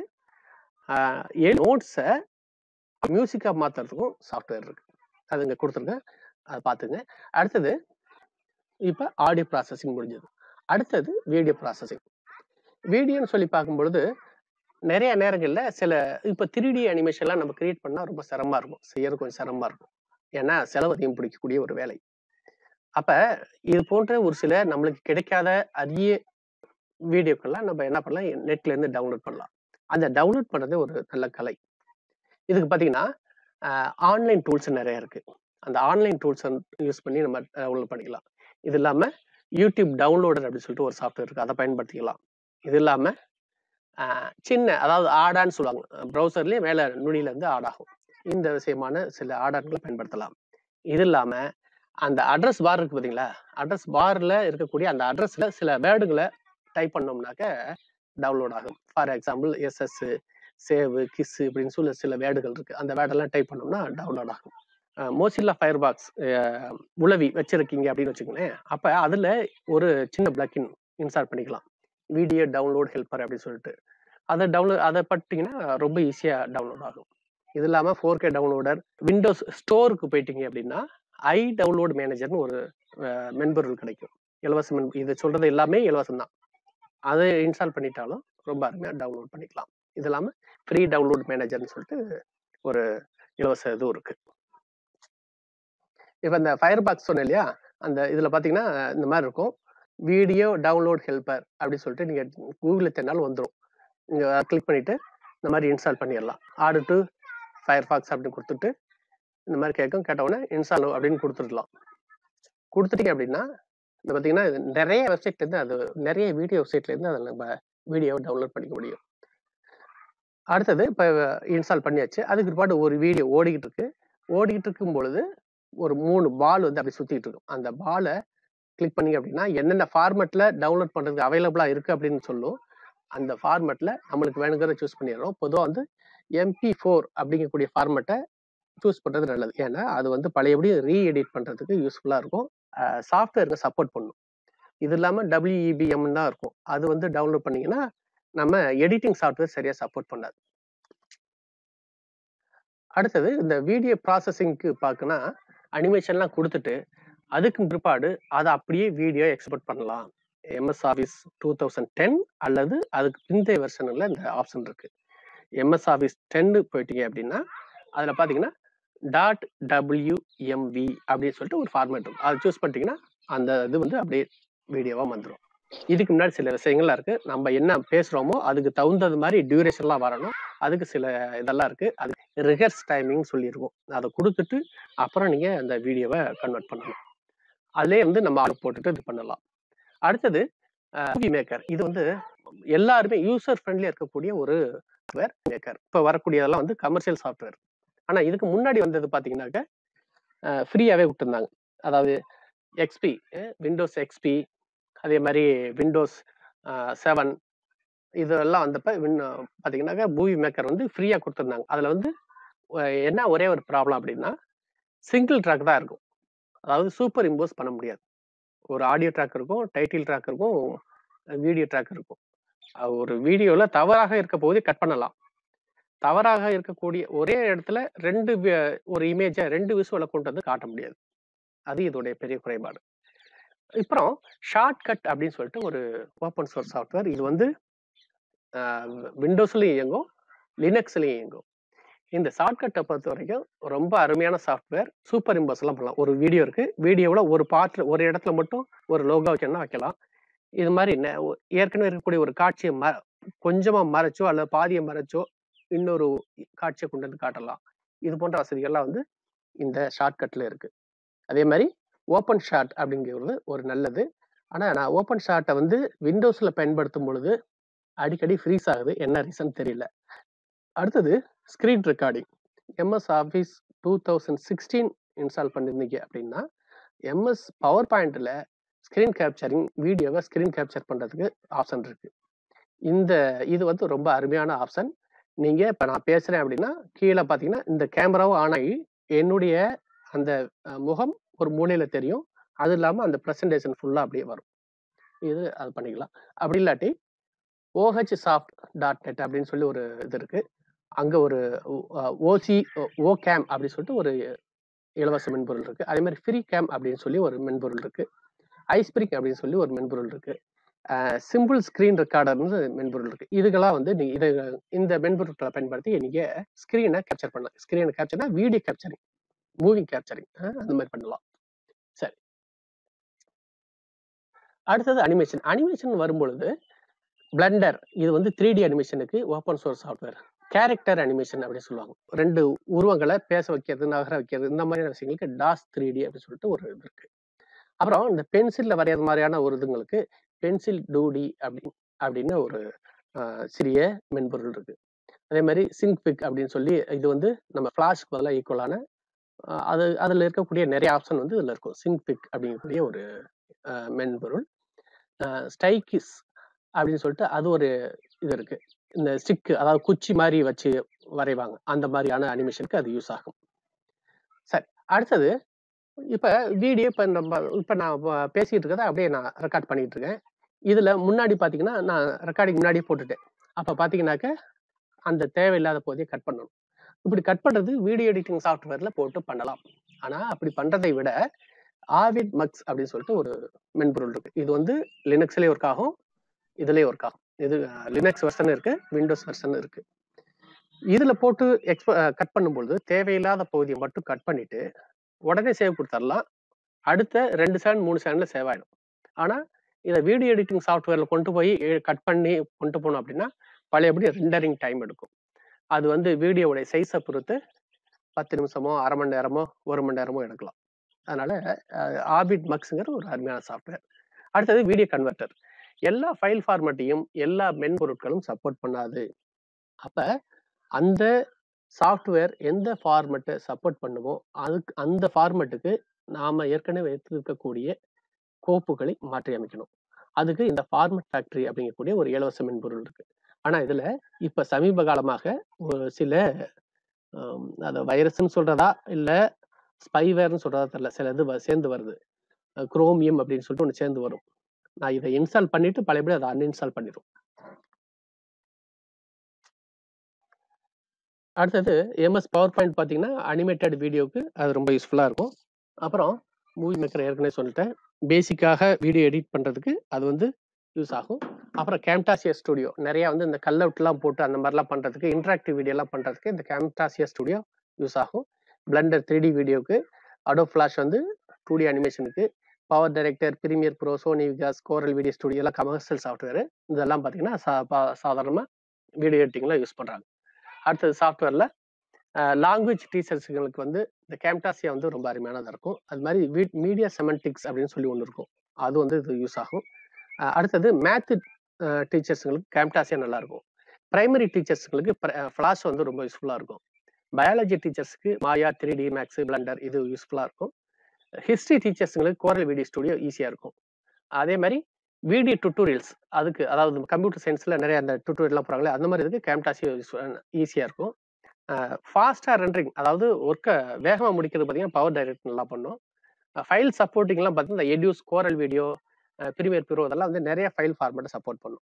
நோட்ஸை மியூசிக்கா மாத்துறதுக்கும் சாஃப்ட்வேர் இருக்கு அது இங்க கொடுத்துருக்கேன் அதை பார்த்துங்க அடுத்தது இப்போ ஆடியோ ப்ராசஸிங் முடிஞ்சது அடுத்தது வீடியோ ப்ராசஸிங் வீடியோன்னு சொல்லி பார்க்கும்பொழுது நிறைய நேரங்களில் சில இப்போ த்ரீ டி அனிமேஷன்லாம் நம்ம கிரியேட் பண்ணால் ரொம்ப சிரமமாக இருக்கும் செய்யறது கொஞ்சம் சிரமமாக இருக்கும் ஏன்னா செலவு அதிகம் பிடிக்கக்கூடிய ஒரு வேலை அப்போ இது போன்ற ஒரு சில நம்மளுக்கு கிடைக்காத அரிய வீடியோக்கெல்லாம் நம்ம என்ன பண்ணலாம் நெட்ல இருந்து டவுன்லோட் பண்ணலாம் அந்த டவுன்லோட் பண்ணுறது ஒரு நல்ல கலை இதுக்கு பார்த்தீங்கன்னா ஆன்லைன் டூல்ஸ் நிறைய இருக்கு அந்த ஆன்லைன் டூல்ஸ் யூஸ் பண்ணி நம்ம டவுன்லோட் பண்ணிக்கலாம் இது இல்லாமல் யூடியூப் டவுன்லோடர் அப்படின்னு சொல்லிட்டு ஒரு சாஃப்ட்வேர் இருக்கு அதை பயன்படுத்திக்கலாம் இது இல்லாமல் சின்ன அதாவது ஆடான்னு சொல்லுவாங்க ப்ரௌசர்லேயே மேலே நுனியில இருந்து ஆட் ஆகும் இந்த விஷயமான சில ஆர்டர்களை பயன்படுத்தலாம் இது இல்லாமல் அந்த அட்ரஸ் பார் இருக்கு பார்த்தீங்களா அட்ரஸ் பாரில் இருக்கக்கூடிய அந்த அட்ரஸில் சில வேர்டுகளை டைப் பண்ணோம்னாக்க டவுன்லோட் ஆகும் for example SS save kiss இப்படின்னு சொல்லி சில வேர்டுகள் இருக்கு அந்த வேர்டெல்லாம் டைப் பண்ணோம்னா டவுன்லோட் ஆகும் மோசில்லா ஃபயர் பாக்ஸ் உளவி வச்சிருக்கீங்க அப்படின்னு வச்சுக்கோங்களேன் அப்போ அதில் ஒரு சின்ன பிளக்கின் இன்ஸ்டால் பண்ணிக்கலாம் வீடியோ டவுன்லோட் ஹெல்ப்பர் அப்படின்னு சொல்லிட்டு அதை டவுன்லோட் அதை பட்டிங்கன்னா ரொம்ப ஈஸியாக டவுன்லோட் ஆகும் இது இல்லாமல் ஃபோர் கே டவுன்லோடர் விண்டோஸ் ஸ்டோருக்கு போயிட்டீங்க அப்படின்னா ஐ டவுன்லோட் மேனேஜர்னு ஒரு அஹ், மென்பொருள் கிடைக்கும் இலவச மென் இது சொல்றது எல்லாமே இலவசம் தான் அதை இன்ஸ்டால் பண்ணிட்டாலும் ரொம்ப அருமையாக டவுன்லோட் பண்ணிக்கலாம் இது இல்லாமல் ஃப்ரீ டவுன்லோட் மேனேஜர்னு சொல்லிட்டு ஒரு இலவச இதுவும் இருக்கு இப்போ இந்த ஃபயர் பாக்ஸ் சொன்னேன் இல்லையா அந்த இதில் பார்த்தீங்கன்னா இந்த மாதிரி இருக்கும் வீடியோ டவுன்லோட் ஹெல்ப்பர் அப்படின்னு சொல்லிட்டு நீங்கள் கூகுளில் தேடினாலும் வந்துடும் நீங்கள் கிளிக் பண்ணிவிட்டு இந்த மாதிரி இன்ஸ்டால் பண்ணிடலாம் ஆடு டு ஃபயர் பாக்ஸ் அப்படின்னு கொடுத்துட்டு இந்த மாதிரி கேட்கும் கேட்டவுடனே இன்ஸ்டால் அப்படின்னு கொடுத்துடலாம் கொடுத்துட்டீங்க அப்படின்னா இந்த பார்த்தீங்கன்னா இது நிறைய வெப்சைட்லேருந்து அது நிறைய வீடியோ வெப்சைட்லேருந்து அதை நம்ம வீடியோவை டவுன்லோட் பண்ணிக்க முடியும் அடுத்தது இப்போ இன்ஸ்டால் பண்ணியாச்சு அதுக்கு பிற்பாடு ஒரு வீடியோ ஓடிக்கிட்டு இருக்கு ஓடிக்கிட்டு இருக்கும் பொழுது ஒரு மூணு பால் வந்து அப்படி சுற்றிட்டு இருக்கும் அந்த பாலை கிளிக் பண்ணீங்க அப்படின்னா என்னென்ன ஃபார்மெட்டில் டவுன்லோட் பண்ணுறதுக்கு அவைலபிளாக இருக்குது அப்படின்னு சொல்லும் அந்த ஃபார்மெட்டில் நம்மளுக்கு வேணுங்கிறத சூஸ் பண்ணிடுறோம் பொதுவாக வந்து எம்பி ஃபோர் அப்படிங்கக்கூடிய ஃபார்மெட்டை சூஸ் பண்ணுறது நல்லது ஏன்னா அது வந்து பழையபடி ரீ எடிட் பண்ணுறதுக்கு யூஸ்ஃபுல்லாக இருக்கும் சாஃப்ட்வேருக்கு சப்போர்ட் பண்ணும் இது இல்லாமல் டபிள்யூஇபிஎம் தான் இருக்கும் அது வந்து டவுன்லோட் பண்ணீங்கன்னா நம்ம எடிட்டிங் சாஃப்ட்வேர் சரியாக சப்போர்ட் பண்ணாது அடுத்தது இந்த வீடியோ ப்ராசஸிங்க்கு பார்க்கனா அனிமேஷன்லாம் கொடுத்துட்டு அதுக்கு பிற்பாடு அதை அப்படியே வீடியோ எக்ஸ்போர்ட் பண்ணலாம் MS office two thousand ten அல்லது அதுக்கு பிந்தைய வெர்ஷனில் இந்த ஆப்ஷன் இருக்கு எம்எஸ் ஆஃபீஸ் டென்னு போயிட்டீங்க அப்படின்னா அதில் பார்த்தீங்கன்னா டாட் டபிள்யூஎம்வி அப்படின்னு சொல்லிட்டு ஒரு ஃபார்மேட் இருக்கும் அதை சூஸ் பண்ணிட்டீங்கன்னா அந்த இது வந்து அப்படியே வீடியோவாக வந்துடும் இதுக்கு முன்னாடி சில விஷயங்கள்லாம் இருக்கு நம்ம என்ன பேசுறோமோ அதுக்கு தகுந்தது மாதிரி டியூரேஷன்லாம் வரணும் அதுக்கு சில இதெல்லாம் இருக்கு அது ரிஹர்ஸ் டைமிங் சொல்லியிருக்கோம் அதை கொடுத்துட்டு அப்புறம் நீங்க அந்த வீடியோவை கன்வெர்ட் பண்ணணும் அதுலேயே வந்து நம்ம ஆர்டர் போட்டுட்டு இது பண்ணலாம் அடுத்தது மூவி மேக்கர் இது வந்து எல்லாருமே யூசர் ஃப்ரெண்ட்லியா இருக்கக்கூடிய ஒரு சாஃப்ட்வேர் மேக்கர் இப்போ வரக்கூடியதெல்லாம் வந்து கமர்ஷியல் சாஃப்ட்வேர் ஆனா இதுக்கு முன்னாடி வந்தது பாத்தீங்கன்னாக்க ஃப்ரீயாவே விட்டுருந்தாங்க அதாவது எக்ஸ்பி விண்டோஸ் எக்ஸ்பி அதே மாதிரி விண்டோஸ் செவன் இதெல்லாம் வந்தப்ப வின் பார்த்தீங்கன்னாக்கா மூவி மேக்கர் வந்து ஃப்ரீயாக கொடுத்துருந்தாங்க அதில் வந்து அஹ், என்ன ஒரே ஒரு ப்ராப்ளம் அப்படின்னா சிங்கிள் ட்ராக் தான் இருக்கும் அதாவது சூப்பர் இம்போஸ் பண்ண முடியாது ஒரு ஆடியோ ட்ராக் இருக்கும் டைட்டில் ட்ராக் இருக்கும் வீடியோ ட்ராக் இருக்கும் அஹ் ஒரு வீடியோவில் தவறாக இருக்க போதே கட் பண்ணலாம் தவறாக இருக்கக்கூடிய ஒரே இடத்துல ரெண்டு வி- ஒரு இமேஜை ரெண்டு விஷுவலை கொண்டு வந்து காட்ட முடியாது அது இதோடைய பெரிய குறைபாடு அப்புறம் ஷார்ட் கட் அப்படின்னு சொல்லிட்டு ஒரு ஓப்பன் சோர்ஸ் சாஃப்ட்வேர் இது வந்து விண்டோஸ்லையும் இயங்கும் லினக்ஸ்லையும் இயங்கும் இந்த ஷார்ட்கட்டை பொறுத்த வரைக்கும் ரொம்ப அருமையான சாஃப்ட்வேர் சூப்பர் இம்போஸ் எல்லாம் பண்ணலாம் ஒரு வீடியோ இருக்கு வீடியோவில் ஒரு பாட்டு ஒரு இடத்துல மட்டும் ஒரு லோகோ வைக்கணும்னா வைக்கலாம் இது மாதிரி நெ- ஒ- ஏற்கனவே இருக்கக்கூடிய ஒரு காட்சியை ம கொஞ்சமா மறைச்சோ அல்லது பாதியை மறைச்சோ இன்னொரு காட்சியை கொண்டு வந்து காட்டலாம் இது போன்ற வசதிகள்லாம் வந்து இந்த ஷார்ட்கட்ல இருக்கு அதே மாதிரி ஓப்பன் ஷாட் அப்படிங்கிறது ஒரு நல்லது ஆனால் நான் ஓப்பன் ஷாட்டை வந்து விண்டோஸில் பயன்படுத்தும் பொழுது அடிக்கடி ஃப்ரீஸ் ஆகுது என்ன ரீசன் தெரியல அடுத்தது screen recording MS office two thousand sixteen install பண்ணியிருந்தீங்க அப்படின்னா MS power point screen capturing வீடியோவை ஸ்க்ரீன் கேப்சர் பண்ணுறதுக்கு ஆப்ஷன் இருக்கு இந்த இது வந்து ரொம்ப அருமையான ஆப்ஷன் நீங்கள் இப்போ நான் பேசுகிறேன் அப்படின்னா கீழே பார்த்தீங்கன்னா இந்த கேமராவும் ஆன் ஆகி என்னுடைய அந்த அஹ், முகம் ஒரு மூலையில் தெரியும் அது இல்லாமல் அந்த ப்ரெசன்டேஷன் ஃபுல்லாக அப்படியே வரும் இது அது பண்ணிக்கலாம் அப்படி இல்லாட்டி ஓஹெச் சாஃப்ட் டாட் நெட் அப்படின்னு சொல்லி ஒரு இது இருக்கு அங்கே ஒரு ஓசி ஓ கேம் அப்படின்னு சொல்லிட்டு ஒரு இலவச மென்பொருள் இருக்கு அதே மாதிரி ஃப்ரீ கேம் அப்படின்னு சொல்லி ஒரு மென்பொருள் இருக்கு ஐஸ்பிரிக் அப்படின்னு சொல்லி ஒரு மென்பொருள் இருக்கு சிம்பிள் ஸ்க்ரீன் ரெக்கார்டர்னு மென்பொருள் இருக்கு இதுக்கெல்லாம் வந்து நீங்க இது இந்த மென்பொருட்களை பயன்படுத்தி நீங்க ஸ்க்ரீனை கேப்சர் பண்ணலாம் ஸ்க்ரீனை கேப்சர்னா வீடியோ கேப்சரிங் மூவிங் கேப்சரிங் அந்த மாதிரி பண்ணலாம் சரி அடுத்தது அனிமேஷன் அனிமேஷன் வரும்பொழுது பிளண்டர் இது வந்து த்ரீ டி அனிமேஷனுக்கு open source software character animation அப்படின்னு சொல்லுவாங்க ரெண்டு உருவங்களை பேச வைக்கிறது நகர வைக்கிறது இந்த மாதிரியான விஷயங்களுக்கு டாஸ் த்ரீ டி அப்படின்னு சொல்லிட்டு ஒரு இது இருக்கு அப்புறம் இந்த பென்சில்ல வரைகிற மாதிரியான ஒரு இதுங்களுக்கு பென்சில் டூடி அப்படின்னு அப்படின்னு ஒரு ஆஹ், சிறிய மென்பொருள் இருக்கு அதே மாதிரி சிங்க் பிக் அப்படின்னு சொல்லி இது வந்து நம்ம ஃபிளாஷ்க்கு பதிலாக ஈக்குவலான அது அதில் இருக்கக்கூடிய நிறைய ஆப்ஷன் வந்து இதில் இருக்கும் சிங்க் பிக் அப்படிங்கக்கூடிய ஒரு ஆஹ், மென்பொருள் ஸ்டைக்கிஸ் அப்படின்னு சொல்லிட்டு அது ஒரு இது இருக்கு இந்த ஸ்டிக் அதாவது குச்சி மாதிரி வச்சு வரைவாங்க அந்த மாதிரியான அனிமேஷனுக்கு அது யூஸ் ஆகும் சரி அடுத்தது இப்ப வீடியோ இப்ப நம்ம இப்ப நான் வ- பேசிட்டு இருக்கதை அப்படியே நான் ரெக்கார்ட் பண்ணிட்டு இருக்கேன் இதுல முன்னாடி பாத்தீங்கன்னா நான் ரெக்கார்டிங் முன்னாடியே போட்டுட்டேன் அப்ப பாத்தீங்கன்னாக்க அந்த தேவையில்லாத போதே கட் பண்ணணும் இப்படி கட் பண்றது வீடியோ எடிட்டிங் சாஃப்ட்வேர்ல போட்டு பண்ணலாம் ஆனா அப்படி பண்றதை விட ஆவிட் மக்ஸ் அப்படின்னு சொல்லிட்டு ஒரு மென்பொருள் இருக்கு இது வந்து லினக்ஸ்லயே ஒர்க் ஆகும் இதுலயே ஒர்க் ஆகும் இது லினக்ஸ் வெர்ஷன் இருக்கு விண்டோஸ் வெர்ஷன் இருக்கு இதுல போட்டு எக்ஸ்ப கட் பண்ணும்பொழுது தேவையில்லாத பகுதியை மட்டும் கட் பண்ணிட்டு உடனே சேவ் கொடுத்துடலாம் அடுத்த ரெண்டு செகண்ட் மூணு செகண்ட்ல சேவ் ஆயிடும் ஆனா இதை வீடியோ எடிட்டிங் சாஃப்ட்வேர்ல கொண்டு போய் கட் பண்ணி கொண்டு போனோம் அப்படின்னா பழையபடி ரெண்டரிங் டைம் எடுக்கும் அது வந்து வீடியோவுடைய சைஸை பொறுத்து பத்து நிமிஷமோ அரை மணி நேரமோ ஒரு மணி நேரமோ எடுக்கலாம் அதனால ஆபிட் மக்ஸுங்கிற ஒரு அருமையான சாஃப்ட்வேர் அடுத்தது வீடியோ கன்வெர்ட்டர் எல்லா ஃபைல் ஃபார்மட்டையும் எல்லா மென்பொருட்களும் சப்போர்ட் பண்ணாது அப்ப அந்த சாஃப்ட்வேர் எந்த ஃபார்மெட்டை சப்போர்ட் பண்ணுமோ அதுக்கு அந்த ஃபார்மெட்டுக்கு நாம ஏற்கனவே வைத்திருக்கக்கூடிய கோப்புகளை மாற்றி அமைக்கணும் அதுக்கு இந்த ஃபார்மட் ஃபேக்டரி அப்படிங்கக்கூடிய ஒரு இலவச மென்பொருள் இருக்கு ஆனா இதுல இப்ப சமீப காலமாக ஒரு சில ஆம், அதை வைரஸ்ன்னு சொல்றதா இல்ல ஸ்பைவேர்னு சொல்றதா தெரியல சில இது வ- சேர்ந்து வருது குரோமியம் அப்படின்னு சொல்லிட்டு ஒன்று சேர்ந்து வரும் நான் இதை இன்ஸ்டால் பண்ணிட்டு பழையபடி அதை அன்இன்ஸ்டால் பண்ணிடும் அடுத்தது எம்எஸ் பவர் பாயிண்ட் பார்த்தீங்கன்னா அனிமேட்டட் வீடியோக்கு அது ரொம்ப யூஸ்ஃபுல்லாக இருக்கும் அப்புறம் மூவி மேக்கர் ஏற்கனவே சொல்லிட்டேன் பேசிக்காக வீடியோ எடிட் பண்ணுறதுக்கு அது வந்து யூஸ் ஆகும் அப்புறம் கேம்டாசியா ஸ்டுடியோ நிறைய வந்து இந்த கல்அவுட்லாம் போட்டு அந்த மாதிரிலாம் பண்ணுறதுக்கு இன்ட்ராக்டிவ் வீடியோலாம் பண்ணுறதுக்கு இந்த கேம்டாசியா ஸ்டுடியோ யூஸ் ஆகும் பிளண்டர் த்ரீ டி வீடியோக்கு அடோ ஃப்ளாஷ் வந்து டூ டி அனிமேஷனுக்கு power director premiere pro Sony Vegas Corel video studio எல்லாம் கமர்ஷியல் சாஃப்ட்வேர் இதெல்லாம் பார்த்தீங்கன்னா சா சாதாரணமாக வீடியோ எடிட்டிங்கில் யூஸ் பண்ணுறாங்க அடுத்தது சாஃப்ட்வேரில் லாங்குவேஜ் டீச்சர்ஸுங்களுக்கு வந்து இந்த கேம்டாசியா வந்து ரொம்ப அருமையானதாக இருக்கும் அது மாதிரி வீட் மீடியா செமன்டிக்ஸ் அப்படின்னு சொல்லி ஒன்று இருக்கும் அது வந்து இது யூஸ் ஆகும் அஹ் அடுத்தது மேத்து டீச்சர்ஸுங்களுக்கு கேம்டாசியா நல்லா இருக்கும் பிரைமரி டீச்சர்ஸுங்களுக்கு ஃப்ளாஷ் வந்து ரொம்ப யூஸ்ஃபுல்லாக இருக்கும் பயாலஜி டீச்சர்ஸ்க்கு Maya three D max blender இது யூஸ்ஃபுல்லாக இருக்கும் ஹிஸ்ட்ரி டீச்சர்ஸுங்களுக்கு கோரல் வீடியோ ஸ்டுடியோ ஈஸியாக இருக்கும் அதே மாதிரி வீடியோ டுட்டோரியல்ஸ் அதுக்கு அதாவது கம்ப்யூட்டர் சயின்ஸில் நிறைய அந்த டுட்டோரியல்லாம் போகிறாங்களே அந்த மாதிரி இதுக்கு கேம்டாசியோ ஈஸியாக இருக்கும் ஃபாஸ்ட்டாக ரெண்டரிங் அதாவது ஒர்க்கை வேகமாக முடிக்கிறது பார்த்தீங்கன்னா பவர் டைரக்ட் நல்லா பண்ணும் ஃபைல் சப்போர்ட்டிங்லாம் பார்த்தீங்கன்னா இந்த Edius Corel video premiere pro அதெல்லாம் வந்து நிறைய ஃபைல் ஃபார்மேட்டை சப்போர்ட் பண்ணும்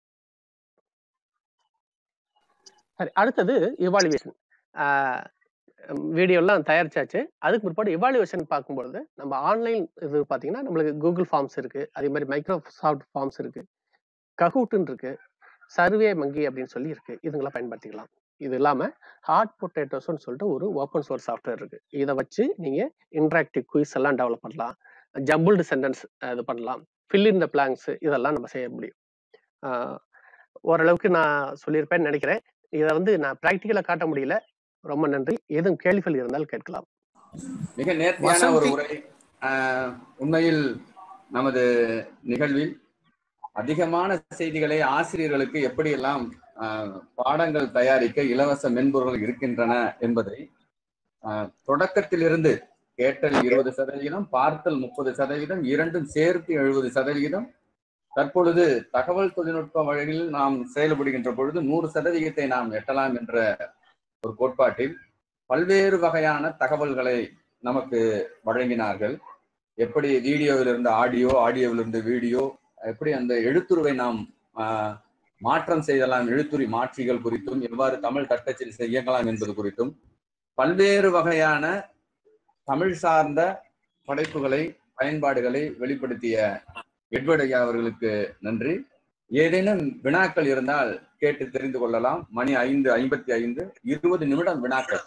சரி அடுத்தது இவாலுவேஷன் வீடியோலாம் தயாரிச்சாச்சு அதுக்கு பிற்பாடு எவாலுவேஷன் பார்க்கும்பொழுது நம்ம ஆன்லைன் இது பார்த்தீங்கன்னா நம்மளுக்கு கூகுள் ஃபார்ம்ஸ் இருக்கு அதே மாதிரி மைக்ரோசாஃப்ட் ஃபார்ம்ஸ் இருக்கு கஹூட்டுன்னு இருக்கு சர்வே மங்கி அப்படின்னு சொல்லி இருக்கு இதுங்களை பயன்படுத்திக்கலாம் இது இல்லாம ஹாட் பொட்டேட்டோஸ்னு சொல்லிட்டு ஒரு ஓப்பன் சோர்ஸ் சாஃப்ட்வேர் இருக்கு இதை வச்சு நீங்க இன்டராக்டிவ் குயிஸ் எல்லாம் டெவலப் பண்ணலாம் ஜம்பிள்டு சென்டென்ஸ் இது பண்ணலாம் ஃபில் இன் த பிளாங்க்ஸ் இதெல்லாம் நம்ம செய்ய முடியும் ஆஹ் ஓரளவுக்கு நான் சொல்லியிருப்பேன்னு நினைக்கிறேன் இதை வந்து நான் ப்ராக்டிக்கலாக காட்ட முடியல ரொம்ப நன்றி எதுவும் கேள்விகள் இருந்தால் கேட்கலாம் மிக நேர்த்தியான ஒரு உரை ஆஹ், உண்மையில் நமது நிகழ்வில் அதிகமான செய்திகளை ஆசிரியர்களுக்கு எப்படியெல்லாம் ஆஹ், பாடங்கள் தயாரிக்க இலவச மென்பொருள் இருக்கின்றன என்பதை ஆஹ், தொடக்கத்திலிருந்து கேட்டல் இருபது சதவிகிதம் பார்த்தல் முப்பது சதவீதம் இரண்டும் சேர்த்து எழுபது சதவிகிதம் தற்பொழுது தகவல் தொழில்நுட்ப வழியில் நாம் செயல்படுகின்ற பொழுது நூறு சதவிகிதத்தை நாம் எட்டலாம் என்ற ஒரு கோட்பாட்டில் பல்வேறு வகையான தகவல்களை நமக்கு வழங்கினார்கள் எப்படி வீடியோவிலிருந்து ஆடியோ ஆடியோவிலிருந்து வீடியோ எப்படி அந்த எழுத்துருவை நாம் ஆஹ், மாற்றம் செய்யலாம் எழுத்துரு மாற்றிகள் குறித்தும் எவ்வாறு தமிழ் தட்டச்சில் செய்யலாம் என்பது குறித்தும் பல்வேறு வகையான தமிழ் சார்ந்த படைப்புகளை பயன்பாடுகளை வெளிப்படுத்திய எட்வர்ட் ஐயா அவர்களுக்கு நன்றி ஏதேனும் வினாக்கள் இருந்தால் கேட்டு தெரிந்து கொள்ளலாம் மணி ஐந்து ஐம்பத்தி ஐந்து இருபது நிமிடம் வினாக்கள்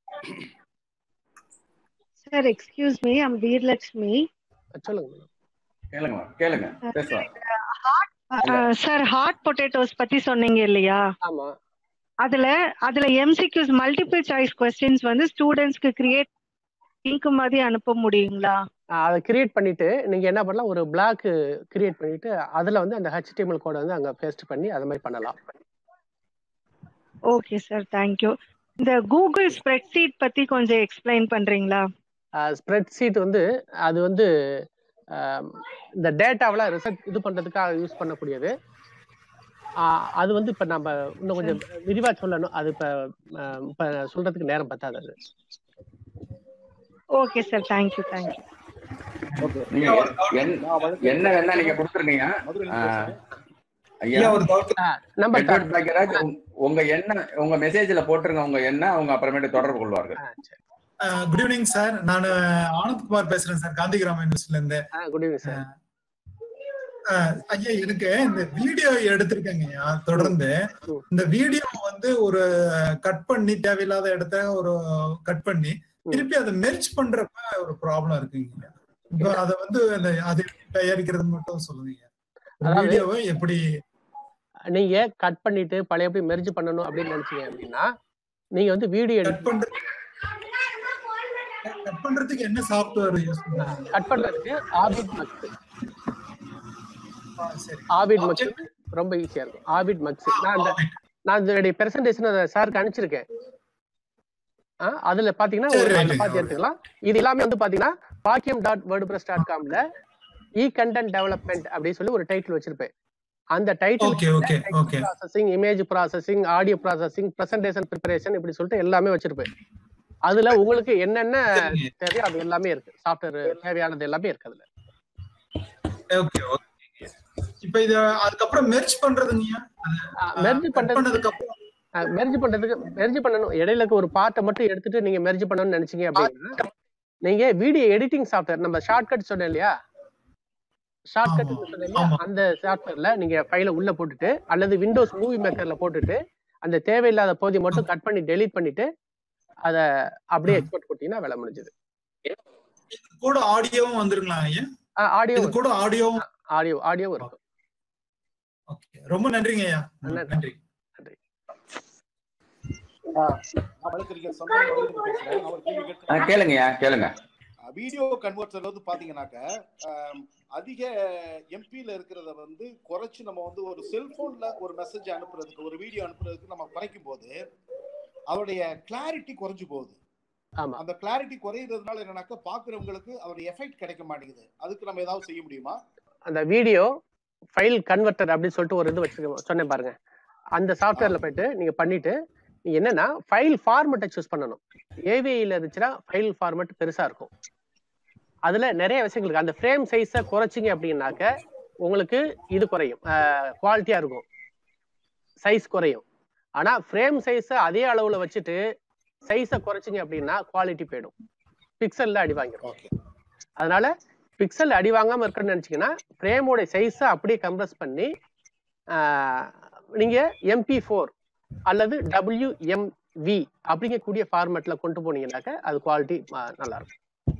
Sir, excuse me, I'm Veerlakshmi. சொல்லுங்க கேளுங்க கேளுங்க பேசுவார் சார் ஹாட் பொட்டேட்டோஸ் பத்தி சொன்னீங்க இல்லையா ஆமா அதுல அதுல எம்சிக்யூஸ் மல்டிபிள் சாய்ஸ் கொஸ்டின்ஸ் வந்து ஸ்டூடெண்ட்ஸ்க்கு கிரியேட் லிங்க் மாதிரி அனுப்ப முடியுங்களா ஆஹ் அதை கிரியேட் பண்ணிட்டு நீங்க என்ன பண்ணலாம் ஒரு பிளாக் கிரியேட் பண்ணிட்டு அதுல வந்து அந்த HTML கோடை வந்து அங்க பேஸ்ட் பண்ணி அது மாதிரி பண்ணலாம் ஓகே சார் தேங்க்யூ இந்த கூகுள் ஸ்ப்ரெட்ஷீட் பத்தி கொஞ்சம் எக்ஸ்பிளைன் பண்றீங்களா ஸ்ப்ரெட் ஷீட் வந்து அது வந்து ஆஹ் இந்த டேட்டாவெல்லாம் ரிசர்ச் இது பண்றதுக்காக யூஸ் பண்ணக்கூடியது ஆஹ் அது வந்து இப்ப நம்ம இன்னும் கொஞ்சம் விரிவா சொல்லணும் அது இப்ப ஆஹ் இப்ப சொல்றதுக்கு நேரம் பத்தாது அது ஓகே சார் தேங்க்யூ தேங்க்யூ நீங்க என்ன- என்ன வேணா நீங்க கொடுத்துருக்கீங்க ஆஹ், ஐயா ஐயா ஒரு doubt. நம்ம எட்வர்ட் பாக்யராஜ் உங்க- உங்க என்ன உங்க மெசேஜ்ல போட்டுருங்க உங்க என்ன அவங்க அப்புறமேட்டு தொடர்பு கொள்வார்கள் அஹ் குட் ஈவினிங் சார் நான் ஆனந்த்குமார் பேசுறேன் சார் காந்தி கிராம யூனிவர்சிட்டில இருந்து குட் ஈவினிங் சார் அஹ் ஐயா எனக்கு இந்த வீடியோ எடுத்திருக்கேங்க ஐயா தொடர்ந்து இந்த வீடியோ வந்து ஒரு கட் பண்ணி தேவையில்லாத இடத்த ஒரு கட் பண்ணி திருப்பி அதை மெர்ஜ் பண்றப்ப ஒரு ப்ராப்ளம் இருக்குங்க இப்போ அதை வந்து அந்த அது தயாரிக்கிறது மட்டும் சொல்லுங்க அதாவது- வீடியோவை எப்படி நீங்க கட் பண்ணிட்டு பழையபடி மெர்ஜ் பண்ணணும் அப்படின்னு நினைச்சீங்க அப்படின்னா நீங்க வந்து வீடியோ கட் எடிட் பண்றது கட் பண்றதுக்கு என்ன சாஃப்ட்வேர் யூஸ் பண்றாங்க கட் பண்றதுக்கு ஆபிட் மக்ஸ் ஆ, சரி ஆபிட் மக்ஸ் ரொம்ப ஈஸியா இருக்கும் ஆபிட் மக்ஸ் நான் அந்த நான் இதனுடைய பிரசன்டேஷன் சாருக்கு அனுப்பிச்சிருக்கேன் ஆ, அதுல பாத்தீங்கன்னா சரி, ஒரு right, அதை பார்த்து okay. எடுத்துக்கலாம் இது எல்லாமே வந்து பாத்தீங்கன்னா பாக்கியம் டாட் வேர்டு பிரஸ் டாட் காம்ல இ கண்டென்ட் டெவலப்மெண்ட் அப்படின்னு சொல்லி ஒரு டைட்டில் வச்சிருப்பேன் அந்த title okay okay okay processing image processing audio processing presentation preparation இப்படி சொல்லிட்டு எல்லாமே வச்சிருப்பேன் அதுல உங்களுக்கு என்னென்ன சரிங்க. தேவையோ அது எல்லாமே இருக்கு சாஃப்ட்வேர் தேவையானது எல்லாமே இருக்கு அதுல ஓகே ஓகே இப்போ இது அதுக்கப்புறம் மெர்ஜ் பண்றதுங்கய்யா மெர்ஜ் கட் பண்றது பண்ணதுக்கு அப்புறம் மெர்ஜ் பண்றதுக்கு மெர்ஜ் பண்ணணும் இடையில இருக்க ஒரு பார்ட்டை மட்டும் எடுத்துட்டு நீங்க மெர்ஜ் பண்ணணும்னு நினைச்சீங்க அப்படின்னா நீங்க வீடியோ எடிட்டிங் சாஃப்ட்வேர் நம்ம ஷார்ட்கட் சொன்னேன் இல்லையா ஷார்ட்கட் ஆமா, சொன்னேன் இல்லையா ஆமா. அந்த சாஃப்ட்வேர்ல நீங்க ஃபைலை உள்ள போட்டுட்டு அல்லது விண்டோஸ் மூவி மேக்கர்ல போட்டுட்டு அந்த தேவையில்லாத பகுதி மட்டும் கட் பண்ணி டெலீட் பண்ணிட்டு அத அப்படியே எக்ஸ்போர்ட் கொடுத்தீங்கன்னா வேலை முடிஞ்சது இது கூட ஆடியோவும் வந்துருங்களா ஐயா ஆடியோ இது கூட ஆடியோவும் ஆடியோ ஆடியோவும் இருக்கும் ஓகே ரொம்ப நன்றிங்க ஐயா நன்றி. நன்றி நான் வழக்கறிஞர் சந்தனம் மதுரையிலிருந்து பேசுறேன். நான் ஒரு கேள்வி கேட்கலாம். ஆஹ், கேளுங்கய்யா கேளுங்க வீடியோ கன்வெர்ட்டர் வந்து பாத்தீங்கன்னாக்க ஆம், அதிக எம்பில இருக்கிறத வந்து குறைச்சு நம்ம வந்து ஒரு செல்போன்ல ஒரு மெசேஜ் அனுப்புறதுக்கு ஒரு வீடியோ அனுப்புறதுக்கு நம்ம குறைக்கும் போது அதோடைய கிளாரிட்டி குறைஞ்சு போகுது ஆமா அந்த கிளாரிட்டி குறையிறதுனால என்னன்னாக்க பாக்குறவங்களுக்கு அதோட எஃபெக்ட் கிடைக்க மாட்டேங்குது அதுக்கு நம்ம ஏதாவது செய்ய முடியுமா அந்த வீடியோ ஃபைல் கன்வெர்ட்டர் அப்படின்னு சொல்லிட்டு ஒரு இது வச்சிருக்கேன் சொன்னேன் பாருங்க அந்த சாஃப்ட்வேர்ல போயிட்டு நீங்க பண்ணிட்டு நீங்க என்னன்னா ஃபைல் ஃபார்மெட்டை சூஸ் பண்ணணும் ஏவிஐல இருந்துச்சுன்னா ஃபைல் ஃபார்மெட் பெருசா இருக்கும் அதுல நிறைய விஷயங்கள் இருக்கு அந்த ஃப்ரேம் சைஸை குறைச்சிங்க அப்படின்னாக்க உங்களுக்கு இது குறையும் குவாலிட்டியா இருக்கும் சைஸ் குறையும் ஆனா ஃப்ரேம் சைஸை அதே அளவுல வச்சுட்டு சைஸை குறைச்சிங்க அப்படின்னா குவாலிட்டி போயிடும் பிக்சல்ல அடி வாங்கிடும் ஓகே அதனால பிக்சல் அடி வாங்காம இருக்கணும்னு நினைச்சீங்கன்னா ஃப்ரேமோட சைஸை அப்படியே கம்ப்ரஸ் பண்ணி ஆஹ், நீங்க எம்பி ஃபோர் அல்லது டபிள்யூஎம்வி அப்படிங்கக்கூடிய ஃபார்மேட்ல கொண்டு போனீங்கன்னாக்க அது குவாலிட்டி நல்லா இருக்கும்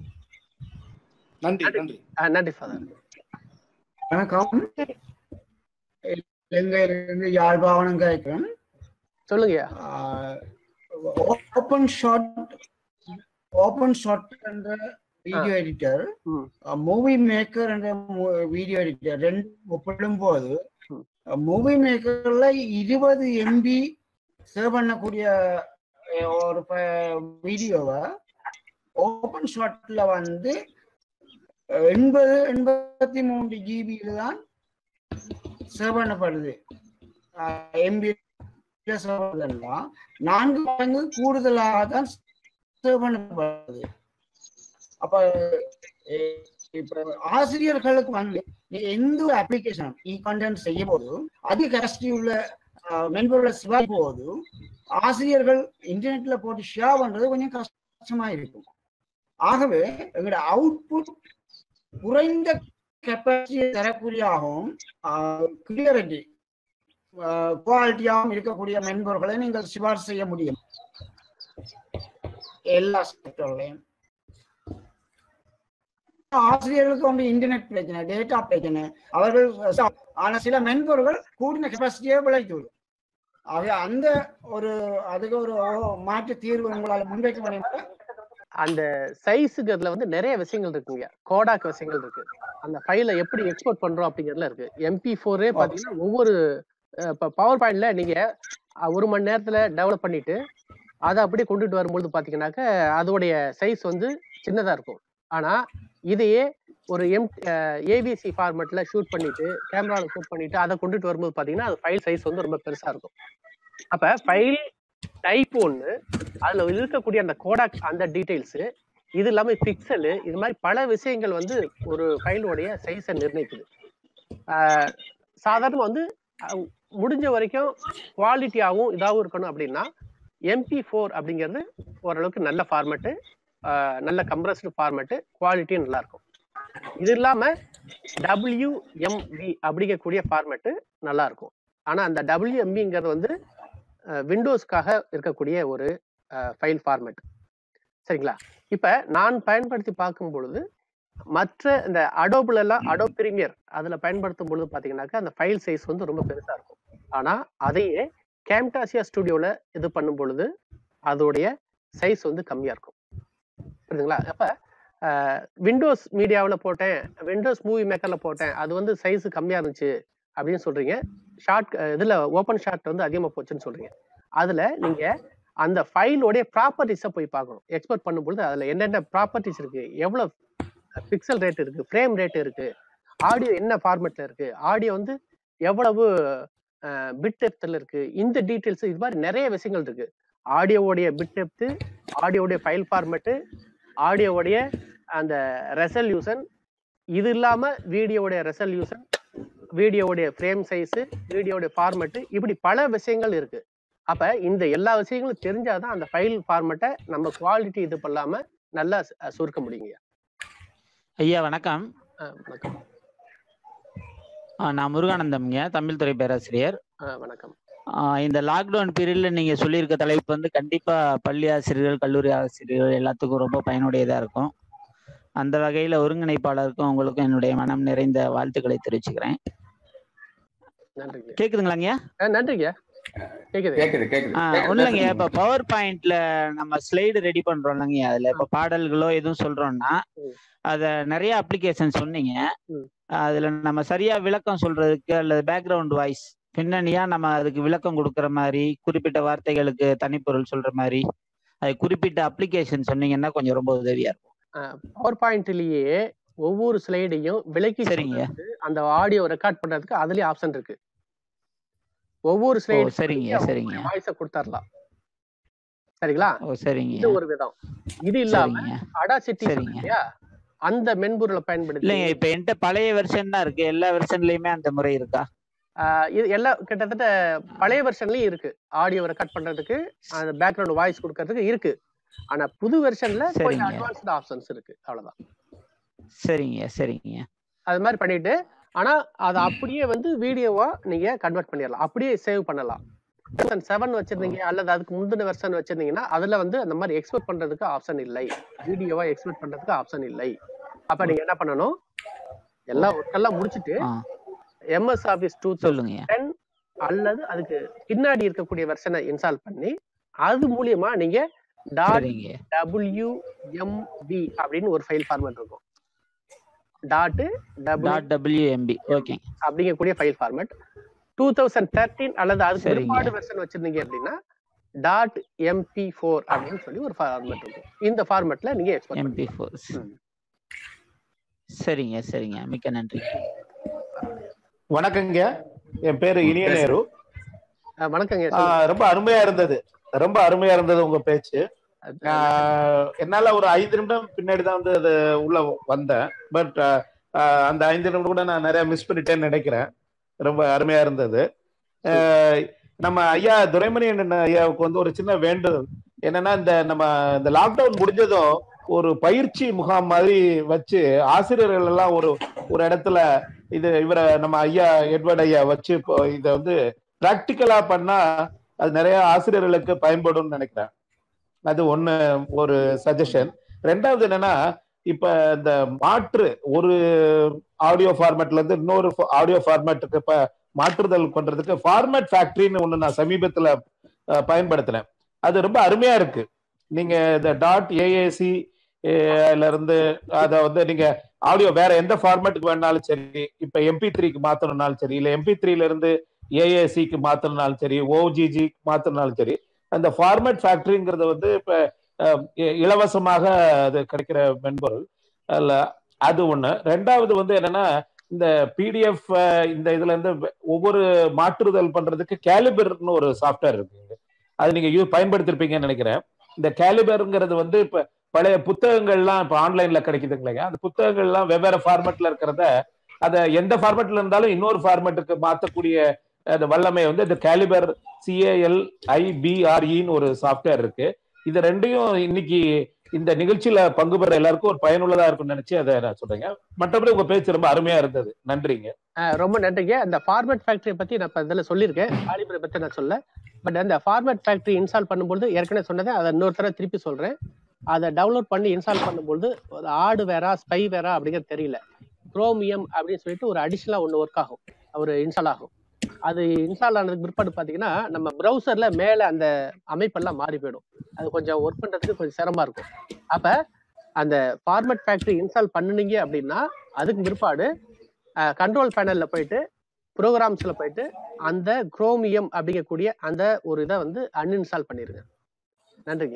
நன்றி நன்றி ஆஹ், நன்றி ஃபாதர் வணக்கம் இலங்கையிலிருந்து யாழ்ப்பாணம் கேட்கிறேன் சொல்லுங்கய்யா ஓப்பன் ஷாட் ஓப்பன் ஷாட் என்ற வீடியோ எடிட்டர் ம். மூவி மேக்கர் என்ற வீடியோ எடிட்டர் ரெண்டும் ஒப்பிடும் போது ம். மூவி மேக்கர்ல இருபது எம்பி சேவ் பண்ணக்கூடிய அஹ், ஒரு வீடியோவை ஓப்பன் ஷாட்ல வந்து அஹ், எண்பது எண்பத்தி மூன்று ஜிபியில தான் சேவ் பண்ணப்படுது எம்பி சேவ் நான்கு மடங்கு கூடுதலாக தான் சேவ் பண்ணப்படுது அப்ப அஹ், இப்ப ஆசிரியர்களுக்கு வந்து நீங்க எந்த ஒரு அப்ளிகேஷன் இ கண்டென்ட் செய்யும் போது அதிக கெப்பாசிட்டி உள்ள அஹ், மென்பொருளை சிவாக்கும் போது ஆசிரியர்கள் இன்டர்நெட்ல போட்டு ஷேர் பண்றது கொஞ்சம் கஷ்டமா இருக்கும் ஆகவே எங்களோட அவுட்புட் குறைந்த கெப்பாசிட்டி தரக்கூடியாகவும் கிளியரிட்டி குவாலிட்டியாகவும் இருக்கக்கூடிய மென்பொருட்களை நீங்கள் சிபாரிசு செய்ய முடியும் எல்லா செக்டர்லையும் ஆசிரியர்களுக்கு வந்து இன்டர்நெட் பிரச்சனை டேட்டா பிரச்சனை அவர்கள் ச- ஆனா சில மென்பொருள்கள் கூடின கெப்பாசிட்டியே விளைத்து விடும் ஆகவே அந்த ஒரு அதுக்கு ஒரு மாற்று தீர்வு உங்களால் முன்வைக்க முடியுமா அந்த சைஸுங்கிறதுல வந்து நிறைய விஷயங்கள் இருக்குங்க கோடாக் விஷயங்கள் இருக்கு அந்த ஃபைலை எப்படி எக்ஸ்போர்ட் பண்றோம் அப்படிங்கிறதுல இருக்கு எம்பி ஃபோரே பாத்தீங்கன்னா ஒவ்வொரு அஹ், இப்ப பவர் பாயிண்ட்ல நீங்க அஹ், ஒரு மணி நேரத்துல டெவலப் பண்ணிட்டு அதை அப்படியே கொண்டுட்டு வரும்பொழுது பாத்தீங்கன்னாக்க அதோடைய சைஸ் வந்து சின்னதா இருக்கும் ஆனா இதையே ஒரு எம் ஏபிசி ஃபார்மேட்ல ஷூட் பண்ணிட்டு கேமரால ஷூட் பண்ணிட்டு அதை கொண்டுட்டு வரும்போது பாத்தீங்கன்னா அது ஃபைல் சைஸ் வந்து ரொம்ப பெருசா இருக்கும் அப்ப ஃபைல் டைப் ஒன்று அதுல இருக்கக்கூடிய அந்த கோடாக் அந்த டீடைல்ஸ் இது இல்லாம பிக்சலு இது மாதிரி பல விஷயங்கள் வந்து ஒரு ஃபைலோடைய சைஸை நிர்ணயிக்குது ஆஹ் சாதாரண வந்து அஹ், முடிஞ்ச வரைக்கும் குவாலிட்டியாகவும் இதாகவும் இருக்கணும் அப்படின்னா எம்பி ஃபோர் அப்படிங்கிறது ஓரளவுக்கு நல்ல ஃபார்மேட்டு நல்ல கம்ப்ரஸ்டு ஃபார்மேட்டு குவாலிட்டியும் நல்லா இருக்கும் இது இல்லாம டபிள்யூஎம்வி அப்படிங்கக்கூடிய ஃபார்மேட்டு நல்லா இருக்கும் ஆனா அந்த டபிள்யூஎம்பிங்கிறது வந்து விண்டோஸ்க்காக இருக்கக்கூடிய ஒரு ஃபைல் ஃபார்மேட் சரிங்களா இப்ப நான் பயன்படுத்தி பார்க்கும் பொழுது மற்ற இந்த அடோப்ல எல்லாம் அடோப் பிரீமியர் அதுல பயன்படுத்தும் பொழுது பாத்தீங்கன்னாக்கா அந்த ஃபைல் சைஸ் வந்து ரொம்ப பெருசா இருக்கும் ஆனா அதையே கேம்டாசியா ஸ்டுடியோல இது பண்ணும் பொழுது அதோடைய சைஸ் வந்து கம்மியா இருக்கும் புரியுதுங்களா அப்ப விண்டோஸ் மீடியாவில் போட்டேன் விண்டோஸ் மூவி மேக்கர்ல போட்டேன் அது வந்து சைஸ் கம்மியா இருந்துச்சு அப்படின்னு சொல்றீங்க ஷார்ட் இதுல ஓப்பன் ஷார்ட் வந்து அதிகமா போச்சுன்னு சொல்றீங்க அதுல நீங்க அந்த ஃபைலோடைய ப்ராப்பர்ட்டிஸை போய் பார்க்கணும் எக்ஸ்போர்ட் பண்ணும்பொழுது அதுல என்னென்ன ப்ராப்பர்ட்டிஸ் இருக்கு எவ்வளவு பிக்சல் ரேட் இருக்கு ஃப்ரேம் ரேட் இருக்கு ஆடியோ என்ன ஃபார்மேட்ல இருக்கு ஆடியோ வந்து எவ்வளவு பிட் டெப்த்ல இருக்கு இந்த டீட்டெயில்ஸ் இது மாதிரி நிறைய விஷயங்கள் இருக்கு ஆடியோவுடைய பிட் டெப்த் ஆடியோவுடைய ஃபைல் ஃபார்மேட்டு ஆடியோவுடைய அந்த ரெசல்யூஷன் இது இல்லாம வீடியோவுடைய ரெசல்யூஷன் வீடியோவுடைய ஃப்ரேம் சைஸ் வீடியோவுடைய ஃபார்மேட்டு இப்படி பல விஷயங்கள் இருக்கு அப்ப இந்த எல்லா விஷயங்களும் தெரிஞ்சாதான் அந்த ஃபைல் ஃபார்மேட்டை நம்ம குவாலிட்டி இது பண்ணாம நல்லா சு- சுருக்க முடியுங்க ஐயா வணக்கம் அஹ் வணக்கம் ஆ, நான் முருகானந்தம்ங்க தமிழ் துறை பேராசிரியர் அஹ் வணக்கம் ஆ, இந்த லாக்டவுன் பீரியட்ல நீங்க சொல்லியிருக்க தலைப்பு வந்து கண்டிப்பா பள்ளி ஆசிரியர்கள் கல்லூரி ஆசிரியர்கள் எல்லாத்துக்கும் ரொம்ப பயனுடையதா இருக்கும் அந்த வகையில ஒருங்கிணைப்பாளருக்கும் உங்களுக்கும் என்னுடைய மனம் நிறைந்த வாழ்த்துக்களை தெரிவிச்சுக்கிறேன் நன்றிங்க கேக்குதுங்களாங்க அஹ் நன்றிங்க கேக்குது கேக்குது கேக்குது ஆ, கேக்குது. ஒண்ணுலங்க பேசுங்க. இப்ப பவர் பாயிண்ட்ல நம்ம ஸ்லைடு ரெடி பண்றோம்லங்க அதுல இப்ப பாடல்களோ எதுவும் சொல்றோம்னா ம். அத நிறைய அப்ளிகேஷன் சொன்னீங்க ம். அதுல நம்ம சரியா விளக்கம் சொல்றதுக்கு அல்லது பேக்ரவுண்ட் வாய்ஸ் பின்னணியா நம்ம அதுக்கு விளக்கம் கொடுக்கற மாதிரி குறிப்பிட்ட வார்த்தைகளுக்கு தனிப்பொருள் சொல்ற மாதிரி அது குறிப்பிட்ட அப்ளிகேஷன் சொன்னீங்கன்னா கொஞ்சம் ரொம்ப உதவியா இருக்கும் பவர் பாயிண்ட்லயே ஒவ்வொரு ஸ்லைடையும் விலக்கி சரிங்க. சொல்றதுக்கு, அந்த ஆடியோ ரெக்கார்ட் பண்றதுக்கு அதுலயே ஆப்ஷன் இருக்கு ஒவ்வொரு ஓ ஸ்லைடு சரிங்க சரிங்க வாய்ஸ கொடுத்துடலாம் சரிங்களா ஓ சரிங்க இது ஒரு விதம் இது இல்லாம சரிங்க அடாசிட்டி சரிங்க. இல்லையா அந்த மென்பொருளை பயன்படுத்தி இல்லைங்க இப்ப என்கிட்ட பழைய வெர்ஷன் தான் இருக்கு எல்லா வெர்ஷன்லயுமே அந்த முறை இருக்கா ஆஹ் இது எல்லாம் கிட்டத்தட்ட பழைய வெர்ஷன்லயும் இருக்கு ஆடியோ ரெக்கார்ட் பண்றதுக்கு அந்த பேக்ரவுண்ட் வாய்ஸ் கொடுக்கறதுக்கு இருக்கு ஆனா புது வெர்ஷன்ல கொஞ்சம் சரிங்க. அட்வான்ஸ்டு ஆப்ஷன்ஸ் இருக்கு அவ்வளவுதான் சரிங்க சரிங்க அது மாதிரி பண்ணிட்டு ஆனா அதை அப்படியே வந்து வீடியோவா நீங்க கன்வெர்ட் பண்ணிடலாம் அப்படியே சேவ் பண்ணலாம் வெர்ஷன் செவன் வச்சிருந்தீங்க அல்லது அதுக்கு முந்தின வெர்ஷன் வச்சிருந்தீங்கன்னா அதுல வந்து அந்த மாதிரி எக்ஸ்போர்ட் பண்றதுக்கு ஆப்ஷன் இல்லை வீடியோவா எக்ஸ்போர்ட் பண்றதுக்கு ஆப்ஷன் இல்லை அப்ப நீங்க என்ன பண்ணணும் எல்லாம் ஒர்க் எல்லாம் முடிச்சிட்டு ஆ எம்எஸ் ஆஃபீஸ் டூ சொல்லுங்க டென் அல்லது அதுக்கு பின்னாடி இருக்கக்கூடிய வெர்ஷனை இன்ஸ்டால் பண்ணி அது மூலியமா நீங்க டாட் சரிங்க டபிள்யூஎம்பி அப்படின்னு ஒரு ஃபைல் ஃபார்மேட் இருக்கும் dot W dot WMP okay அப்படிங்கக்கூடிய file format two thousand thirteen அல்லது அதுக்கு சரிங்க. பிற்பாடு வெர்ஷன் வச்சிருந்தீங்க அப்படின்னா டாட் எம்பி ஃபோர் அப்படின்னு சொல்லி ஒரு ஃபார்மேட் இருக்கும் இந்த ஃபார்மேட்ல நீங்க எக்ஸ்போர்ட் எம்பி ஃபோர் ம். சரிங்க சரிங்க மிக்க நன்றி வணக்கங்க என் பேரு இனிய நேரு வணக்கங்க ஆ, ரொம்ப அருமையா இருந்தது ரொம்ப அருமையா இருந்தது உங்க பேச்சு ஆ, என்னால ஒரு ஐந்து நிமிடம் பின்னாடி தான் வந்து அது உள்ள வந்தேன் பட் அந்த ஐந்து நிமிடம் கூட நான் நிறைய மிஸ் பண்ணிட்டேன்னு நினைக்கிறேன் ரொம்ப அருமையா இருந்தது ஆ, நம்ம ஐயா துரைமணியன் ஐயாவுக்கு வந்து ஒரு சின்ன வேண்டுதல் என்னன்னா இந்த நம்ம இந்த லாக்டவுன் முடிஞ்சதும் ஒரு பயிற்சி முகாம் மாதிரி வச்சு ஆசிரியர்கள் எல்லாம் ஒரு ஒரு இடத்துல இது இவரை நம்ம ஐயா எட்வர்ட் ஐயா வச்சு இப்போ இதை வந்து பிராக்டிக்கலா பண்ணா அது நிறைய ஆசிரியர்களுக்கு பயன்படும்னு நினைக்கிறேன் அது ஒண்ணு ஒரு சஜஷன் ரெண்டாவது என்னன்னா இப்ப இந்த மாற்று ஒரு ஆடியோ ஃபார்மேட்ல இருந்து இன்னொரு ஆடியோ ஃபார்மேட்டுக்கு இப்ப மாற்றுதல் பண்றதுக்கு ஃபார்மேட் ஃபேக்டரின்னு ஒண்ணு நான் சமீபத்துல அஹ், பயன்படுத்தினேன் அது ரொம்ப அருமையா இருக்கு நீங்க இந்த டாட் ஏஏசி இருந்து அதை வந்து நீங்க ஆடியோ வேற எந்த ஃபார்மேட்டுக்கு வேணாலும் சரி இப்ப எம்பி த்ரீக்கு மாத்தணும்னாலும் சரி இல்ல எம்பி த்ரீல இருந்து ஏஏசிக்கு மாத்தணும்னாலும் சரி ஓஜிஜிக்கு மாத்தணும்னாலும் சரி அந்த ஃபார்மேட் ஃபேக்டரிங்கிறது வந்து இப்ப அஹ், இ- இலவசமாக அது கிடைக்கிற மென்பொருள் அல்ல அது ஒண்ணு ரெண்டாவது வந்து என்னன்னா இந்த பிடிஎஃப் இந்த இதுல இருந்து ஒவ்வொரு மாற்றுதல் பண்றதுக்கு கேலிபர்னு ஒரு சாஃப்ட்வேர் இருக்குங்க அது நீங்க யூ பயன்படுத்திருப்பீங்கன்னு நினைக்கிறேன் இந்த கேலிபர்ங்கிறது வந்து இப்ப பழைய புத்தகங்கள்லாம் இப்ப ஆன்லைன்ல கிடைக்குதுங்களேங்க அந்த புத்தகங்கள்லாம் வெவ்வேறு ஃபார்மேட்ல இருக்கிறத அதை எந்த ஃபார்மேட்ல இருந்தாலும் இன்னொரு ஃபார்மேட்டுக்கு மாத்தக்கூடிய அந்த வல்லமை வந்து இந்த கேலிபர் சிஏஎல் ஐபிஆர்இன்னு ஒரு சாஃப்ட்வேர் இருக்கு இது ரெண்டையும் இன்னைக்கு இந்த நிகழ்ச்சியில பங்கு பெற எல்லாருக்கும் ஒரு பயனுள்ளதா இருக்கும்னு நினைச்சு அதை நான் சொல்றேங்க மற்றபடி உங்க பேச்சு ரொம்ப அருமையா இருந்தது நன்றிங்க அஹ் ரொம்ப நன்றிங்க அந்த ஃபார்மேட் ஃபேக்டரி பத்தி நான் இப்ப இதுல சொல்லியிருக்கேன் காலிபரை பத்தி நான் சொல்ல பட் அந்த ஃபார்மேட் ஃபேக்டரி இன்ஸ்டால் பண்ணும்போது ஏற்கனவே சொன்னதை அதை இன்னொரு தடவை திருப்பி சொல்றேன் அதை டவுன்லோட் பண்ணி இன்ஸ்டால் பண்ணும்போது ஒரு ஆடு வேறா ஸ்பை வேறா அப்படிங்கிறது தெரியல குரோமியம் அப்படின்னு சொல்லிட்டு ஒரு அடிஷனலா ஒன்று ஒர்க் ஆகும் ஒரு இன்ஸ்டால் ஆகும் அது இன்ஸ்டால் ஆனதுக்கு பிற்பாடு பார்த்தீங்கன்னா நம்ம ப்ரௌசர்ல மேலே அந்த அமைப்பெல்லாம் மாறி போயிடும் அது கொஞ்சம் ஒர்க் பண்றதுக்கு கொஞ்சம் சிரமமா இருக்கும் அப்ப அந்த ஃபார்மேட் ஃபேக்டரி இன்ஸ்டால் பண்ணுனீங்க அப்படின்னா அதுக்கு பிற்பாடு கண்ட்ரோல் பேனல்ல போயிட்டு ப்ரோக்ராம்ஸ்ல போயிட்டு அந்த குரோமியம் அப்படிங்கக்கூடிய அந்த ஒரு இதை வந்து அன்இன்ஸ்டால் பண்ணிருங்க நன்றிங்க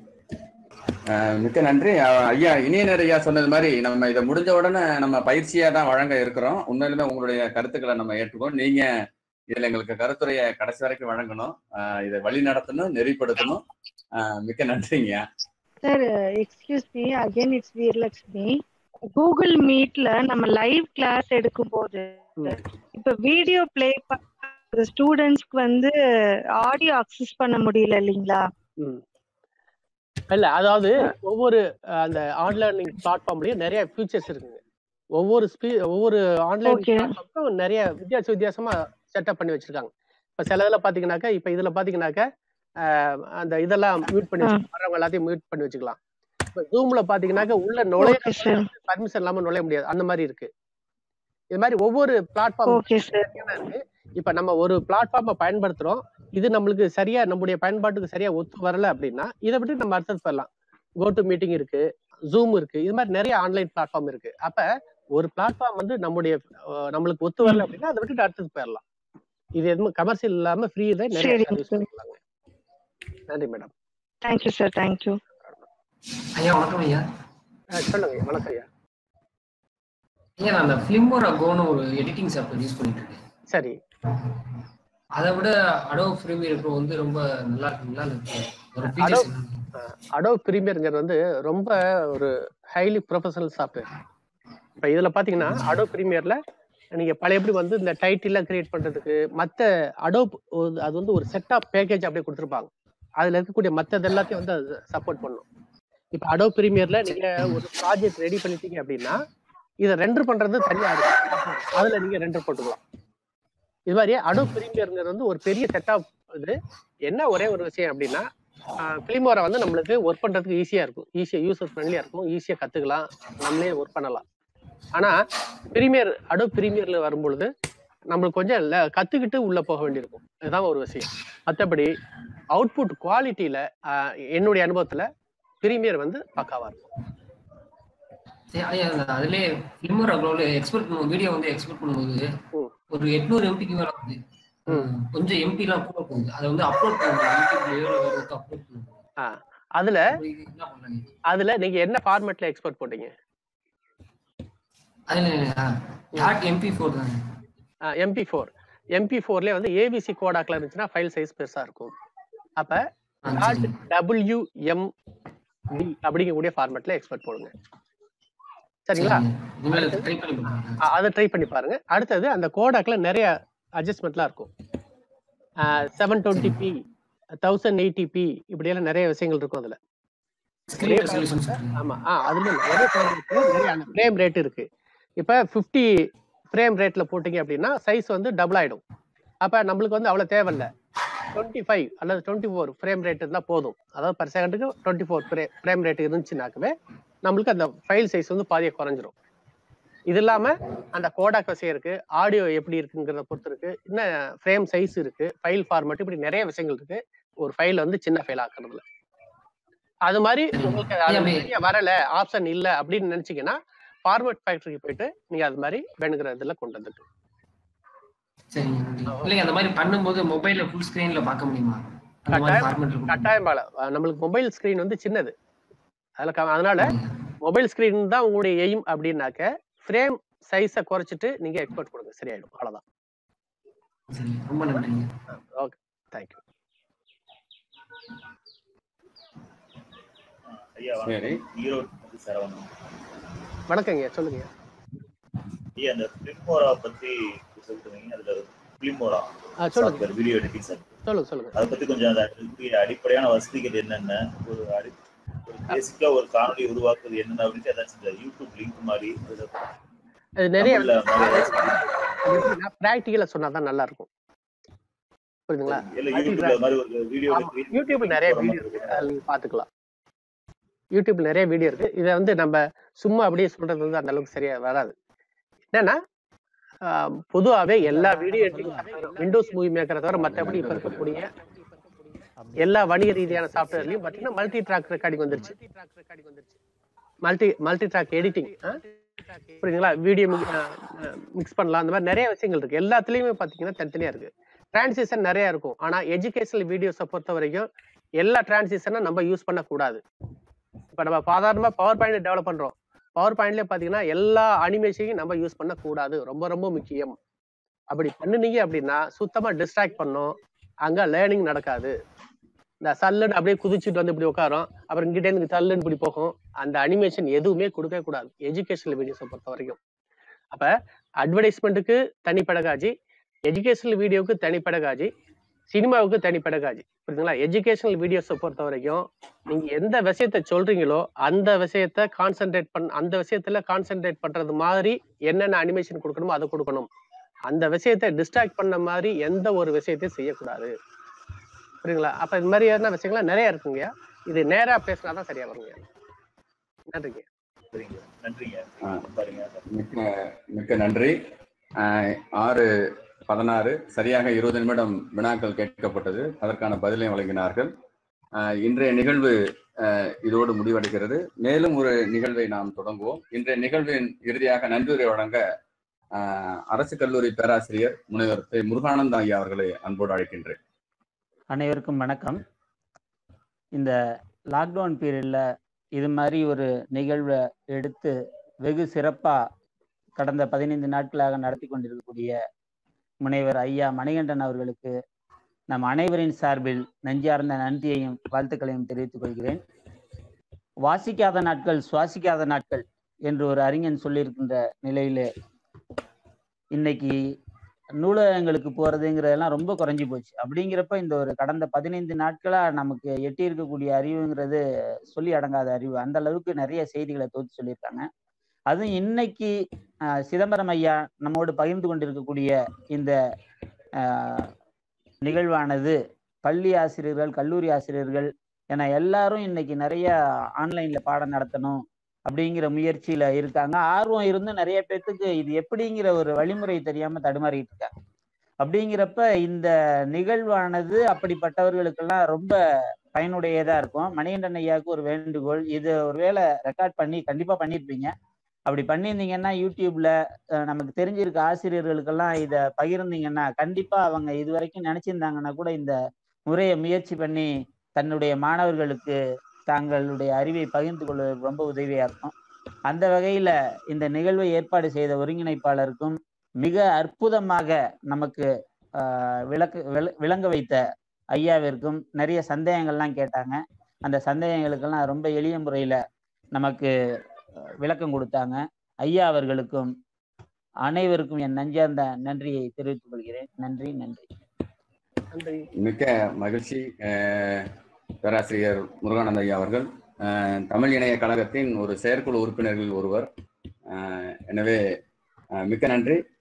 அஹ் மிக்க நன்றி அஹ் ஐயா இனியனர் ஐயா சொன்னது மாதிரி நம்ம இதை முடிஞ்ச உடனே நம்ம பயிற்சியா தான் வழங்க இருக்கிறோம் உண்மையிலுமே உங்களுடைய கருத்துக்களை நம்ம ஏற்றுக்கோம் நீங்க இதுல எங்களுக்கு கருத்துரையை கடைசி வரைக்கும் வழங்கணும் அஹ் இதை வழி நடத்தணும் நெறிப்படுத்தணும் அஹ் மிக்க நன்றிங்க sir excuse me again it's Veeralakshmi Google மீட்ல நம்ம லைவ் கிளாஸ் எடுக்கும்போது இப்ப வீடியோ பிளே ஸ்டூடெண்ட்ஸ்க்கு வந்து ஆடியோ அக்சஸ் பண்ண முடியல இல்லைங்களா ம் இல்ல அதாவது ஒவ்வொரு அஹ், அந்த ஆன்லைனிங் பிளாட்ஃபார்ம்லயும் நிறைய ஃபீச்சர்ஸ் இருக்குங்க ஒவ்வொரு ஸ்பீ ஒவ்வொரு ஆன்லைன் Okay. பிளாட்ஃபார்மும் நிறைய வித்தியாச வித்தியாசமா செட்டப் பண்ணி வச்சிருக்காங்க இப்ப சில இதுல பாத்தீங்கன்னாக்கா இப்ப இதுல பாத்தீங்கன்னாக்கா அஹ், அந்த இதெல்லாம் மியூட் பண்ணி வச்சு வர்றவங்க எல்லாத்தையும் மியூட் பண்ணி வச்சுக்கலாம் இப்ப ஜூம்ல பாத்தீங்கன்னாக்கா உள்ள நுழைய Okay, sir. பர்மிஷன் இல்லாம நுழைய முடியாது அந்த மாதிரி இருக்கு இது மாதிரி ஒவ்வொரு பிளாட்ஃபார்ம் ஓகே சார் இருக்கு இப்ப நம்ம ஒரு பிளாட்ஃபார்மை பயன்படுத்துறோம் இது நம்மளுக்கு சரியா நம்முடைய பயன்பாட்டுக்கு சரியா ஒத்து வரல அப்படின்னா இதை விட்டு நம்ம அடுத்தது போயிடலாம் கோ டு மீட்டிங் இருக்கு ஜூம் இருக்கு இது மாதிரி நிறைய ஆன்லைன் பிளாட்ஃபார்ம் இருக்கு அப்ப ஒரு பிளாட்ஃபார்ம் வந்து நம்முடைய அஹ், நம்மளுக்கு ஒத்து வரல அப்படின்னா அதை விட்டுட்டு அடுத்தது போயிடலாம் இது எதுவும் கமர்ஷியல் இல்லாம ஃப்ரீல நிறைய சரிங்க சர்வீஸ் சார் பண்ணிக்கலாங்க நன்றி மேடம் தேங்க்யூ சார் தேங்க்யூ ஐயா வணக்கம் ஐயா சொல்லுங்க வணக்கம் ஐயா ஐயா நான் அந்த ஃபிலிமோரா கோன்னு ஒரு எடிட்டிங் சாஃப்ட்வேர் யூஸ் பண்ணிட்டு இருக்கேன் சரி அதை விட அடோ ப்ரீமியர் ப்ரோ வந்து ரொம்ப நல்லா இருக்குங்களா இருக்கு ஒரு அடோ ஃபீச்சர்ஸ் அடோ ப்ரீமியருங்கிறது வந்து ரொம்ப ஒரு ஹைலி ப்ரொஃபஷனல் சாஃப்ட்வேர் இப்போ இதில் பார்த்தீங்கன்னா அடோ ப்ரீமியரில் நீங்க பழையபடி வந்து இந்த டைட்டில்லாம் கிரியேட் பண்றதுக்கு மத்த அடோப் அது வந்து ஒரு செட் ஆஃப் பேக்கேஜ் அப்படியே கொடுத்துருப்பாங்க அதுல இருக்கக்கூடிய மத்தது எல்லாத்தையும் வந்து அது சப்போர்ட் பண்ணும் இப்போ அடோ பிரீமியர்ல நீங்க ஒரு ப்ராஜெக்ட் ரெடி பண்ணிட்டீங்க அப்படின்னா இதை ரெண்டர் பண்றது தனியா இருக்கு அதுல நீங்க ரெண்டர் போட்டுக்கலாம் இது மாதிரி அடோ பிரீமியர்ங்கிறது வந்து ஒரு பெரிய செட் ஆஃப் இது என்ன ஒரே ஒரு விஷயம் அப்படின்னா ஃபிலிமோரை வந்து நம்மளுக்கு ஒர்க் பண்றதுக்கு ஈஸியா இருக்கும் ஈஸியா யூசர் ஃப்ரெண்ட்லியா இருக்கும் ஈஸியா கத்துக்கலாம் நம்மளே ஒர்க் பண்ணலாம் ஆனா பிரீமியர் அடோ பிரீமியர்ல வரும்பொழுது நம்மளுக்கு கொஞ்சம் இல்ல கத்துக்கிட்டு உள்ள போக வேண்டியிருக்கும் இதுதான் ஒரு விஷயம் மற்றபடி அவுட்புட் குவாலிட்டியில என்னுடைய அனுபவத்துல பிரீமியர் வந்து பக்காவா இருக்கும் சரி, ஐயா, அந்த அதுலயே ஃபிலிமர் அப்லோட்ல எக்ஸ்போர்ட் பண்ணுவோம் வீடியோ வந்து எக்ஸ்போர்ட் பண்ணும்போது ஒரு எட்நூறு எம்பிக்கு மேல வந்து கொஞ்சம் எம்பி எல்லாம் கூட போகுது அதை வந்து அப்லோட் பண்ணுவோம் யூடியூப்லயோ அப்லோட் பண்ணுவோம் ஆ, அதுல என்ன பண்ணலாம் அதுல நீங்க என்ன ஃபார்மேட்ல எக்ஸ்போர்ட் போட்டீங்க அதுல டாட் எம்பி ஃபோர் தானே எம்பி ஃபோர் எம்பி ஃபோர்லேயே வந்து ஏபிசி கோடாக்ல இருந்துச்சுன்னா ஃபைல் சைஸ் பெருசா இருக்கும் அப்ப டாட் டபிள்யூ எம் டி அப்படிங்கக்கூடிய ஃபார்மேட்ல எக்ஸ்போர்ட் போடுங்க சரிங்களா இனிமேல் ட்ரை பண்ணி பார்க்கலாம் அ- அதை ட்ரை பண்ணி பாருங்க அடுத்தது அந்த கோடாக்ல நிறைய அட்ஜஸ்ட்மெண்ட்லாம் இருக்கும் seven twenty P thousand eighty P இப்படியெல்லாம் நிறைய விஷயங்கள் இருக்கும் அதுல Screen resolution சொல்றீங்க. ஆமா ஆ அதுல நிறைய frame இருக்கு நிறைய அந்த ஃப்ரேம் ரேட் இருக்கு இப்ப 50 ஃப்ரேம் ரேட்ல போட்டீங்க அப்படின்னா சைஸ் வந்து டபுள் ஆயிடும் அப்ப நம்மளுக்கு வந்து அவ்வளவு தேவையில்ல டுவெண்ட்டி ஃபைவ் அல்லது டுவெண்ட்டி ஃபோர் ஃப்ரேம் ரேட் இருந்தால் போதும் அதாவது பர் செகண்டுக்கு டுவெண்ட்டி ஃபோர் ஃப்ரேம் ரேட் இருந்துச்சுனாக்கவே நம்மளுக்கு அந்த ஃபைல் சைஸ் வந்து பாதியை குறைஞ்சிரும் இது இல்லாம அந்த கோடாக் விஷயம் இருக்கு ஆடியோ எப்படி இருக்குங்கிறத பொறுத்து இருக்கு இன்னும் ஃப்ரேம் சைஸ் இருக்கு ஃபைல் ஃபார்மேட் இப்படி நிறைய விஷயங்கள் இருக்கு ஒரு ஃபைல் வந்து சின்ன ஃபைல் ஆக்குறதுல அது மாதிரி உங்களுக்கு அது சரியா வரல ஆப்ஷன் இல்ல அப்படின்னு நினைச்சீங்கன்னா ஃபார்மேட் ஃபேக்டரிக்கு போயிட்டு நீங்க அது மாதிரி வேணுங்கிற இதுல கொண்டு வந்துட்டு சரிங்க நன்றி. இல்லைங்க அந்த மாதிரி பண்ணும்போது மொபைல்ல ஃபுல் ஸ்கிரீன்ல பார்க்க முடியுமா அந்த மாதிரி கட்டாயம் ஃபார்மேட் இருக்கும் கட்டாயம் பால நம்மளுக்கு மொபைல் ஸ்கிரீன் வந்து சின்னது அதுல க- அதனால மொபைல் ஸ்கிரீன் தான் உங்களுடைய எய்ம் அப்படின்னாக்க ஃப்ரேம் சைஸை குறைச்சிட்டு நீங்க எக்ஸ்போர்ட் கொடுங்க சரியாயிடும் அவ்வளவுதான் சரி ரொம்ப நன்றிங்க ஓகே தேங்க்யூ ஐயா சரி. வணக்கம் ஈரோடு வந்து சரவணன் வணக்கங்க சொல்லுங்க ஐயா அந்த பிலிமோரா பத்தி சொல்லிருந்தீங்க அதுல பிலிமோரா ஆ, சொல்லுங்க. சாஃப்ட்வேர் வீடியோ எடிட்டிங் சாஃப்ட்வேர் சொல்லுங்க சொல்லுங்க அதை பத்தி கொஞ்சம் அந்த அதுக்கு அடிப்படையான வசதிகள் என்னென்ன ஒரு அடி ஒரு பேசிக்கா ஒரு காணொலி உருவாக்குறது என்னென்ன அப்படின்னு ஏதாச்சும் இந்த யூடியூப் லிங்க் மாதிரி அதுல அது நிறைய தமிழ்ல மாதிரி ஏதாச்சும் ப்ராக்டிக்கலா சொன்னாதான் நல்லா இருக்கும் புரியுதுங்களா இல்ல யூடியூப்ல அது மாதிரி ஒரு வீடியோ ஆமா, யூடியூப்ல நிறைய வீடியோ இருக்கு அதுல நீங்க பாத்துக்கலாம் யூடியூப்ல நிறைய வீடியோ இருக்கு இதை வந்து நம்ம சும்மா அப்படியே சொல்றது வந்து அந்த அளவுக்கு சரியா வராது என்னன்னா ஆஹ், பொதுவாவே எல்லா வீடியோ எடிட்டிங் விண்டோஸ் மூவி மேக்கரை தவிர மற்றபடி இப்ப இருக்கக்கூடிய எல்லா வணிக ரீதியான சாஃப்ட்வேர்லயும் பாத்தீங்கன்னா மல்டி ட்ராக் ரெக்கார்டிங் வந்துருச்சு மல்டி மல்டி ட்ராக் எடிட்டிங் புரியுதுங்களா வீடியோ மிக்ஸ் பண்ணலாம் அந்த மாதிரி நிறைய விஷயங்கள் இருக்கு எல்லாத்துலயுமே பாத்தீங்கன்னா தனித்தனியா இருக்கு டிரான்சிஷன் நிறைய இருக்கும் ஆனா எஜுகேஷனல் வீடியோஸை பொறுத்த வரைக்கும் எல்லா டிரான்சிஷனும் நம்ம யூஸ் பண்ணக்கூடாது இப்ப நம்ம சாதாரணமா பவர் பாயிண்ட் டெவலப் பண்றோம் பவர் பாயிண்ட்லயே பாத்தீங்கன்னா எல்லா அனிமேஷனையும் நம்ம யூஸ் பண்ணக்கூடாது ரொம்ப ரொம்ப முக்கியம் அப்படி பண்ணுனீங்க அப்படின்னா சுத்தமா டிஸ்ட்ராக்ட் பண்ணும் அங்க லேர்னிங் நடக்காது இந்த சல்லுன்னு அப்படியே குதிச்சுட்டு வந்து இப்படி உட்காரும் அப்புறம் இங்கிட்ட இருந்து சல்லுன்னு இப்படி போகும் அந்த அனிமேஷன் எதுவுமே கொடுக்கவே கூடாது எஜுகேஷனல் வீடியோஸை பொறுத்த வரைக்கும் அப்ப அட்வர்டைஸ்மெண்ட்டுக்கு தனி பெடகாஜி எஜுகேஷனல் வீடியோவுக்கு தனி பெடகாஜி சினிமாவுக்கு தனி பெடகாஜி புரியுதுங்களா எஜுகேஷனல் வீடியோஸை பொறுத்த வரைக்கும் நீங்க எந்த விஷயத்த சொல்றீங்களோ அந்த விஷயத்த கான்சென்ட்ரேட் பண் அந்த விஷயத்துல கான்சென்ட்ரேட் பண்றது மாதிரி என்னென்ன அனிமேஷன் கொடுக்கணுமோ அதை கொடுக்கணும் அந்த விஷயத்தை டிஸ்ட்ராக்ட் பண்ண மாதிரி எந்த ஒரு விஷயத்தையும் செய்யக்கூடாது புரியுங்களா அப்ப இது மாதிரியான விஷயங்கள்லாம் நிறைய இருக்குங்க இது நேரா பேசினாதான் சரியா வருங்க நன்றிங்க சரிங்க நன்றிங்க ஆ. பாருங்க மிக்க மிக்க நன்றி ஆஹ் ஆறு பதினாறு சரியாக இருபது நிமிடம் வினாக்கள் கேட்கப்பட்டது அதற்கான பதிலை வழங்கினார்கள் ஆஹ் இன்றைய நிகழ்வு ஆஹ் இதோடு முடிவடைகிறது மேலும் ஒரு நிகழ்வை நாம் தொடங்குவோம் இன்றைய நிகழ்வின் இறுதியாக நன்றியுரை வழங்க ஆஹ் அரசு கல்லூரி பேராசிரியர் முனைவர் திரு முருகானந்தம் ஐயா அவர்களை அன்போடு அழைக்கின்றேன் அனைவருக்கும் வணக்கம் இந்த லாக்டவுன் பீரியடில் இது மாதிரி ஒரு நிகழ்வை எடுத்து வெகு சிறப்பாக கடந்த பதினைந்து நாட்களாக நடத்தி கொண்டிருக்கக்கூடிய முனைவர் ஐயா மணிகண்டன் அவர்களுக்கு நம் அனைவரின் சார்பில் நெஞ்சார்ந்த நன்றியையும் வாழ்த்துக்களையும் தெரிவித்துக் கொள்கிறேன் வாசிக்காத நாட்கள் சுவாசிக்காத நாட்கள் என்று ஒரு அறிஞன் சொல்லியிருக்கின்ற நிலையிலே இன்னைக்கு நூலகங்களுக்கு போறதுங்கிறதெல்லாம் ரொம்ப குறைஞ்சி போச்சு அப்படிங்கிறப்ப இந்த ஒரு கடந்த பதினைந்து நாட்களா நமக்கு எட்டி இருக்கக்கூடிய அறிவுங்கிறது சொல்லி அடங்காத அறிவு அந்த அளவுக்கு நிறைய செய்திகளை தொகுத்து சொல்லியிருக்காங்க அதுவும் இன்னைக்கு ஆஹ், சிதம்பரம் ஐயா நம்மோடு பகிர்ந்து கொண்டிருக்கக்கூடிய இந்த ஆஹ், நிகழ்வானது பள்ளி ஆசிரியர்கள் கல்லூரி ஆசிரியர்கள் என எல்லாரும் இன்னைக்கு நிறைய ஆன்லைன்ல பாடம் நடத்தணும் அப்படிங்கிற முயற்சியில இருக்காங்க ஆர்வம் இருந்து நிறைய பேர்த்துக்கு இது எப்படிங்கிற ஒரு வழிமுறை தெரியாம தடுமாறிட்டு இருக்காங்க அப்படிங்கிறப்ப இந்த நிகழ்வானது அப்படிப்பட்டவர்களுக்கெல்லாம் ரொம்ப பயனுடையதா இருக்கும் மணிகண்டன் ஐயாவுக்கு ஒரு வேண்டுகோள் இது ஒருவேளை ரெக்கார்ட் பண்ணி கண்டிப்பா பண்ணியிருப்பீங்க அப்படி பண்ணியிருந்தீங்கன்னா யூடியூப்ல அஹ், நமக்கு தெரிஞ்சிருக்க ஆசிரியர்களுக்கெல்லாம் இதை பகிர்ந்தீங்கன்னா கண்டிப்பா அவங்க இது வரைக்கும் நினைச்சிருந்தாங்கன்னா கூட இந்த முறையை முயற்சி பண்ணி தன்னுடைய மாணவர்களுக்கு தங்களுடைய அறிவை பகிர்ந்து கொள்வதற்கு ரொம்ப உதவியா இருக்கும் அந்த வகையில இந்த நிகழ்வை ஏற்பாடு செய்த ஒருங்கிணைப்பாளருக்கும் மிக அற்புதமாக நமக்கு ஆஹ், விளக்கு விள- விளங்க வைத்த ஐயாவிற்கும் நிறைய சந்தேகங்கள்லாம் கேட்டாங்க அந்த சந்தேகங்களுக்கெல்லாம் ரொம்ப எளிய முறையில நமக்கு அஹ், விளக்கம் கொடுத்தாங்க ஐயா அவர்களுக்கும் அனைவருக்கும் என் நஞ்சார்ந்த நன்றியை தெரிவித்துக் கொள்கிறேன் நன்றி நன்றி நன்றி மிக்க மகிழ்ச்சி அஹ், பேராசிரியர் முருகானந்த ஐயா அவர்கள் அஹ், தமிழ் இணைய கழகத்தின் ஒரு செயற்குழு உறுப்பினர்கள் ஒருவர் அஹ், எனவே அஹ், மிக்க நன்றி